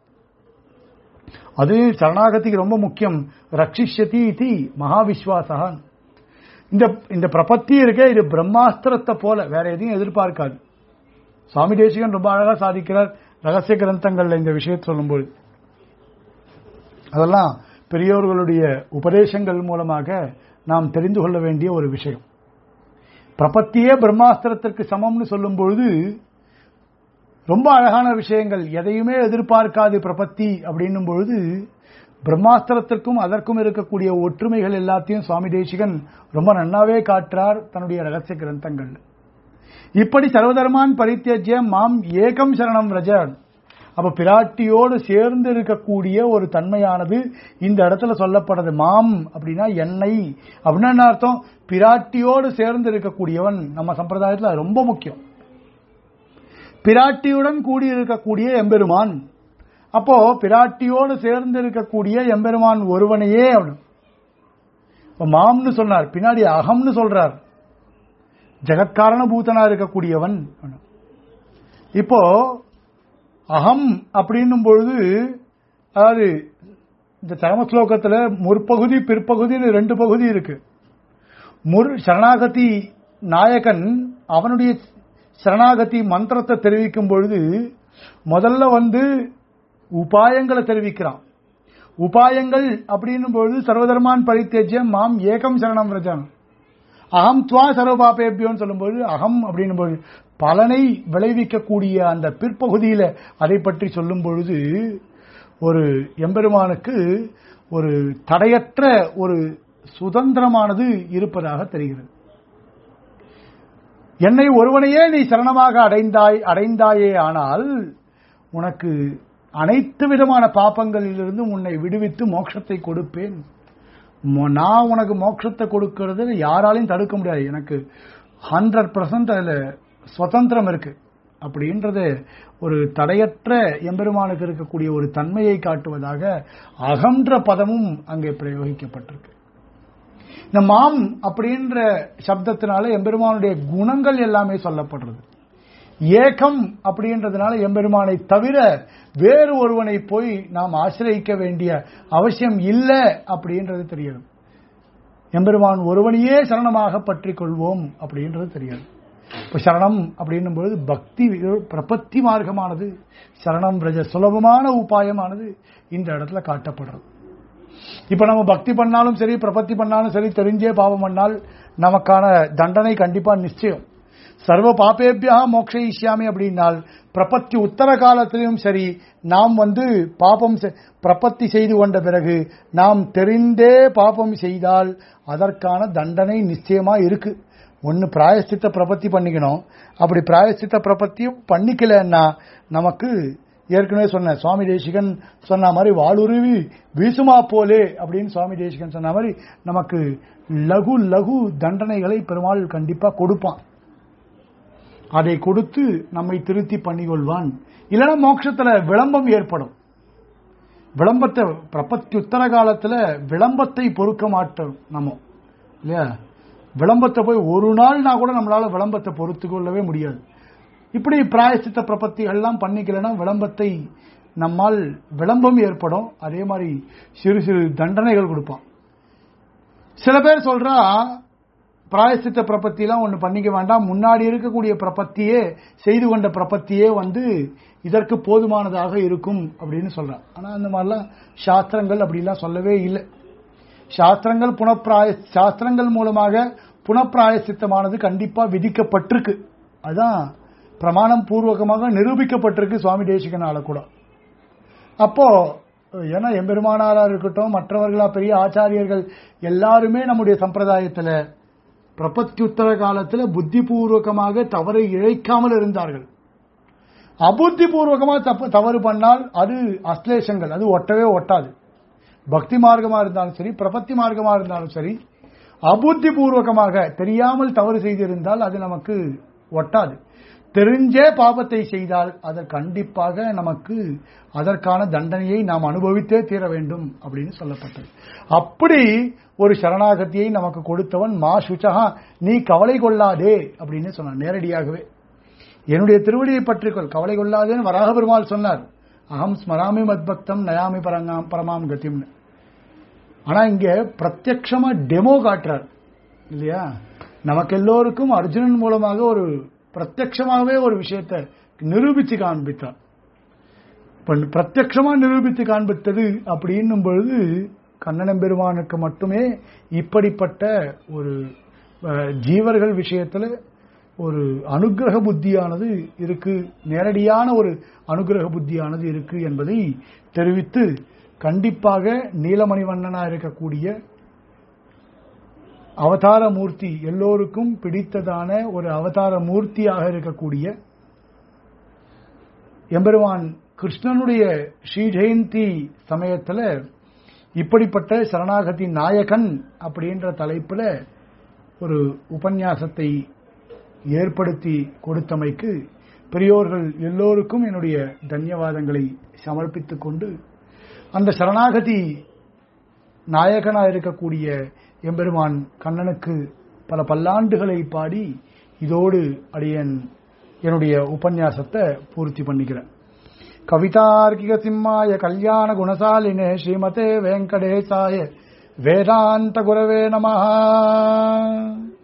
அது சரணாகதிக்கு ரொம்ப முக்கியம் ரட்சிஷ்யதி இது மகாவிஸ்வாசகான் இந்த இந்த பிரபத்தி இருக்கே இது பிரம்மாஸ்திரத்தை போல வேற எதையும் எதிர்பார்க்காது சுவாமி தேசிகன் ரொம்ப அழகா சாதிக்கிறார் ரகசிய கிரந்தங்கள்ல இந்த விஷயத்தை சொல்லும்போது அதெல்லாம் பெரியோர்களுடைய உபதேசங்கள் மூலமாக நாம் தெரிந்து கொள்ள வேண்டிய ஒரு விஷயம் பிரபத்தியே பிரம்மாஸ்திரத்திற்கு சமம்னு சொல்லும் பொழுது ரொம்ப அழகான விஷயங்கள் எதையுமே எதிர்பார்க்காது பிரபத்தி அப்படின்னும் பொழுது பிரம்மாஸ்திரத்திற்கும் அதற்கும் இருக்கக்கூடிய ஒற்றுமைகள் எல்லாத்தையும் சுவாமி தேசிகன் ரொம்ப நன்னாவே காட்டுறார் தன்னுடைய ரகசிய கிரந்தங்கள் இப்படி சர்வதர்மான் பரித்தியஜ்ய மாம் ஏகம் சரணம் ரஜன் அப்ப பிராட்டியோடு சேர்ந்து இருக்கக்கூடிய ஒரு தன்மையானது இந்த இடத்துல சொல்லப்படுறது மாம் அப்படின்னா என்னை அப்படின்னா என்ன அர்த்தம் பிராட்டியோடு சேர்ந்து இருக்கக்கூடியவன் நம்ம சம்பிரதாயத்தில் அது ரொம்ப முக்கியம் பிராட்டியுடன் கூடியிருக்கக்கூடிய எம்பெருமான் அப்போ பிராட்டியோடு சேர்ந்து இருக்கக்கூடிய எம்பெருமான் ஒருவனையே அப்படி மாம்னு சொன்னார் பின்னாடி அகம்னு சொல்றார் ஜெகத்காரண பூதனா இருக்கக்கூடியவன் இப்போ அகம் அப்படின்னும் பொழுது அதாவது இந்த சரம ஸ்லோகத்தில் முற்பகுதி பிற்பகுதின்னு ரெண்டு பகுதி இருக்கு முர் சரணாகதி நாயகன் அவனுடைய சரணாகதி மந்திரத்தை தெரிவிக்கும் பொழுது முதல்ல வந்து உபாயங்களை தெரிவிக்கிறான் உபாயங்கள் அப்படின்னும் பொழுது சர்வதர்மான் பரித்தேஜ்யம் மாம் ஏகம் சரணம் ரஜன் அகம் துவா சர்வபாபேபியோன்னு சொல்லும்போது அகம் அப்படின்னும் பொழுது பலனை விளைவிக்கக்கூடிய அந்த பிற்பகுதியில அதை பற்றி சொல்லும் பொழுது ஒரு எம்பெருமானுக்கு ஒரு தடையற்ற ஒரு சுதந்திரமானது இருப்பதாக தெரிகிறது என்னை ஒருவனையே நீ சரணமாக அடைந்தாய் அடைந்தாயே ஆனால் உனக்கு அனைத்து விதமான பாப்பங்களிலிருந்து உன்னை விடுவித்து மோட்சத்தை கொடுப்பேன் நான் உனக்கு மோட்சத்தை கொடுக்கிறது யாராலையும் தடுக்க முடியாது எனக்கு ஹண்ட்ரட் பர்சன்ட் அதுல சுதந்திரம் இருக்கு அப்படின்றது ஒரு தடையற்ற எம்பெருமானுக்கு இருக்கக்கூடிய ஒரு தன்மையை காட்டுவதாக அகன்ற பதமும் அங்கே பிரயோகிக்கப்பட்டிருக்கு இந்த மாம் அப்படின்ற சப்தத்தினால எம்பெருமானுடைய குணங்கள் எல்லாமே சொல்லப்படுறது ஏகம் அப்படின்றதுனால எம்பெருமானை தவிர வேறு ஒருவனை போய் நாம் ஆசிரியக்க வேண்டிய அவசியம் இல்லை அப்படின்றது தெரியாது எம்பெருமான் ஒருவனையே சரணமாக பற்றிக் கொள்வோம் அப்படின்றது தெரியாது இப்ப சரணம் அப்படின்னும் பொழுது பக்தி பிரபத்தி மார்க்கமானது சரணம் ரஜ சுலபமான உபாயமானது இந்த இடத்துல காட்டப்படுறது இப்ப நம்ம பக்தி பண்ணாலும் சரி பிரபத்தி பண்ணாலும் சரி தெரிஞ்சே பாவம் பண்ணால் நமக்கான தண்டனை கண்டிப்பா நிச்சயம் சர்வ பாப்பேபியா மோக்ஷயிஷ்யாமி அப்படின்னால் பிரபத்தி உத்தர காலத்திலும் சரி நாம் வந்து பாபம் செ- பிரபத்தி செய்து கொண்ட பிறகு நாம் தெரிந்தே பாபம் செய்தால் அதற்கான தண்டனை நிச்சயமா இருக்கு ஒன்னு பிராயஷ்சித்த பிரபத்தி பண்ணிக்கணும் அப்படி பிராயஷ்சித்த பிரபத்தியும் பண்ணிக்கலன்னா நமக்கு ஏற்கனவே சொன்ன சுவாமி தேசிகன் சொன்ன மாதிரி வாளுருவி வீசுமா போலே அப்படின்னு சுவாமி தேசிகன் சொன்ன மாதிரி நமக்கு லகு லகு தண்டனைகளை பெருமாள் கண்டிப்பா கொடுப்பான் அதை கொடுத்து நம்மை திருத்தி பண்ணிக்கொள்வான் இல்லைன்னா மோட்சத்துல விளம்பம் ஏற்படும் விளம்பத்தை பிரபத்தி உத்தர காலத்துல விளம்பத்தை பொறுக்க மாட்டோம் நம்ம இல்லையா விளம்பத்தை போய் ஒரு நாள்னா கூட நம்மளால விளம்பத்தை பொறுத்து கொள்ளவே முடியாது இப்படி பிராயசித்த பிரபத்திகள்லாம் பண்ணிக்கலன்னா விளம்பத்தை நம்மால் விளம்பம் ஏற்படும் அதே மாதிரி சிறு சிறு தண்டனைகள் கொடுப்பான் சில பேர் சொல்றா பிராயசித்த பிரபத்திலாம் ஒன்று பண்ணிக்க வேண்டாம் முன்னாடி இருக்கக்கூடிய பிரபத்தியே செய்து கொண்ட பிரபத்தியே வந்து இதற்கு போதுமானதாக இருக்கும் அப்படின்னு சொல்றான் ஆனா அந்த மாதிரிலாம் சாஸ்திரங்கள் அப்படிலாம் சொல்லவே இல்லை சாஸ்திரங்கள் புனப்பிராய சாஸ்திரங்கள் மூலமாக புனப்பிராயசித்தமானது கண்டிப்பா விதிக்கப்பட்டிருக்கு அதான் பிரமாணம் பூர்வகமாக நிரூபிக்கப்பட்டிருக்கு சுவாமி தேசிகனால கூட அப்போ ஏன்னா எம்பெருமானாரா இருக்கட்டும் மற்றவர்களா பெரிய ஆச்சாரியர்கள் எல்லாருமே நம்முடைய சம்பிரதாயத்துல பிரபத்தியுத்தர காலத்துல புத்தி பூர்வகமாக தவறை இழைக்காமல் இருந்தார்கள் அபுத்தி பூர்வகமா தப்பு தவறு பண்ணால் அது அஸ்லேஷங்கள் அது ஒட்டவே ஒட்டாது பக்தி மார்க்கமா இருந்தாலும் சரி பிரபத்தி மார்க்கமா இருந்தாலும் சரி அபுத்தி பூர்வகமாக தெரியாமல் தவறு செய்திருந்தால் அது நமக்கு ஒட்டாது தெரிஞ்சே பாபத்தை செய்தால் அது கண்டிப்பாக நமக்கு அதற்கான தண்டனையை நாம் அனுபவித்தே தீர வேண்டும் அப்படின்னு சொல்லப்பட்டது அப்படி ஒரு சரணாகதியை நமக்கு கொடுத்தவன் மா சுச்சகா நீ கவலை கொள்ளாதே அப்படின்னு சொன்னான் நேரடியாகவே என்னுடைய திருவடியை பற்றிக்கொள் கவலை கொள்ளாதேன்னு வராக பெருமாள் சொன்னார் அகம் ஸ்மராமி மத்பக்தம் நயாமி பரங்காம் பரமாம் கத்திம்னு ஆனா இங்க பிரத்யக்ஷமா டெமோ காட்டுறார் இல்லையா நமக்கு எல்லோருக்கும் அர்ஜுனன் மூலமாக ஒரு பிரத்யக்ஷமாகவே ஒரு விஷயத்தை நிரூபித்து காண்பித்தார் இப்ப பிரத்யக்ஷமா நிரூபித்து காண்பித்தது அப்படின்னும் பொழுது கண்ணனம் பெருமானுக்கு மட்டுமே இப்படிப்பட்ட ஒரு அஹ், ஜீவர்கள் விஷயத்துல ஒரு அனுக்கிரக புத்தியானது இருக்கு நேரடியான ஒரு அனுக்கிரக புத்தியானது இருக்கு என்பதை தெரிவித்து கண்டிப்பாக நீலமணிவண்ணனா இருக்கக்கூடிய அவதார மூர்த்தி எல்லோருக்கும் பிடித்ததான ஒரு அவதார மூர்த்தியாக இருக்கக்கூடிய எம்பெருமான் கிருஷ்ணனுடைய ஸ்ரீ ஜெயந்தி சமயத்துல இப்படிப்பட்ட சரணாகதி நாயகன் அப்படின்ற தலைப்புல ஒரு உபன்யாசத்தை ஏற்படுத்தி கொடுத்தமைக்கு பெரியோர்கள் எல்லோருக்கும் என்னுடைய தன்யவாதங்களை சமர்ப்பித்துக் கொண்டு அந்த சரணாகதி நாயகனா இருக்கக்கூடிய எம்பெருமான் கண்ணனுக்கு பல பல்லாண்டுகளை பாடி இதோடு அடியன் என்னுடைய உபன்யாசத்தை பூர்த்தி பண்ணிக்கிறேன் கவிதார்க்கிக சிம்மாய கல்யாண குணசாலினே ஸ்ரீமதே வெங்கடேசாய வேதாந்த குரவே நமஹ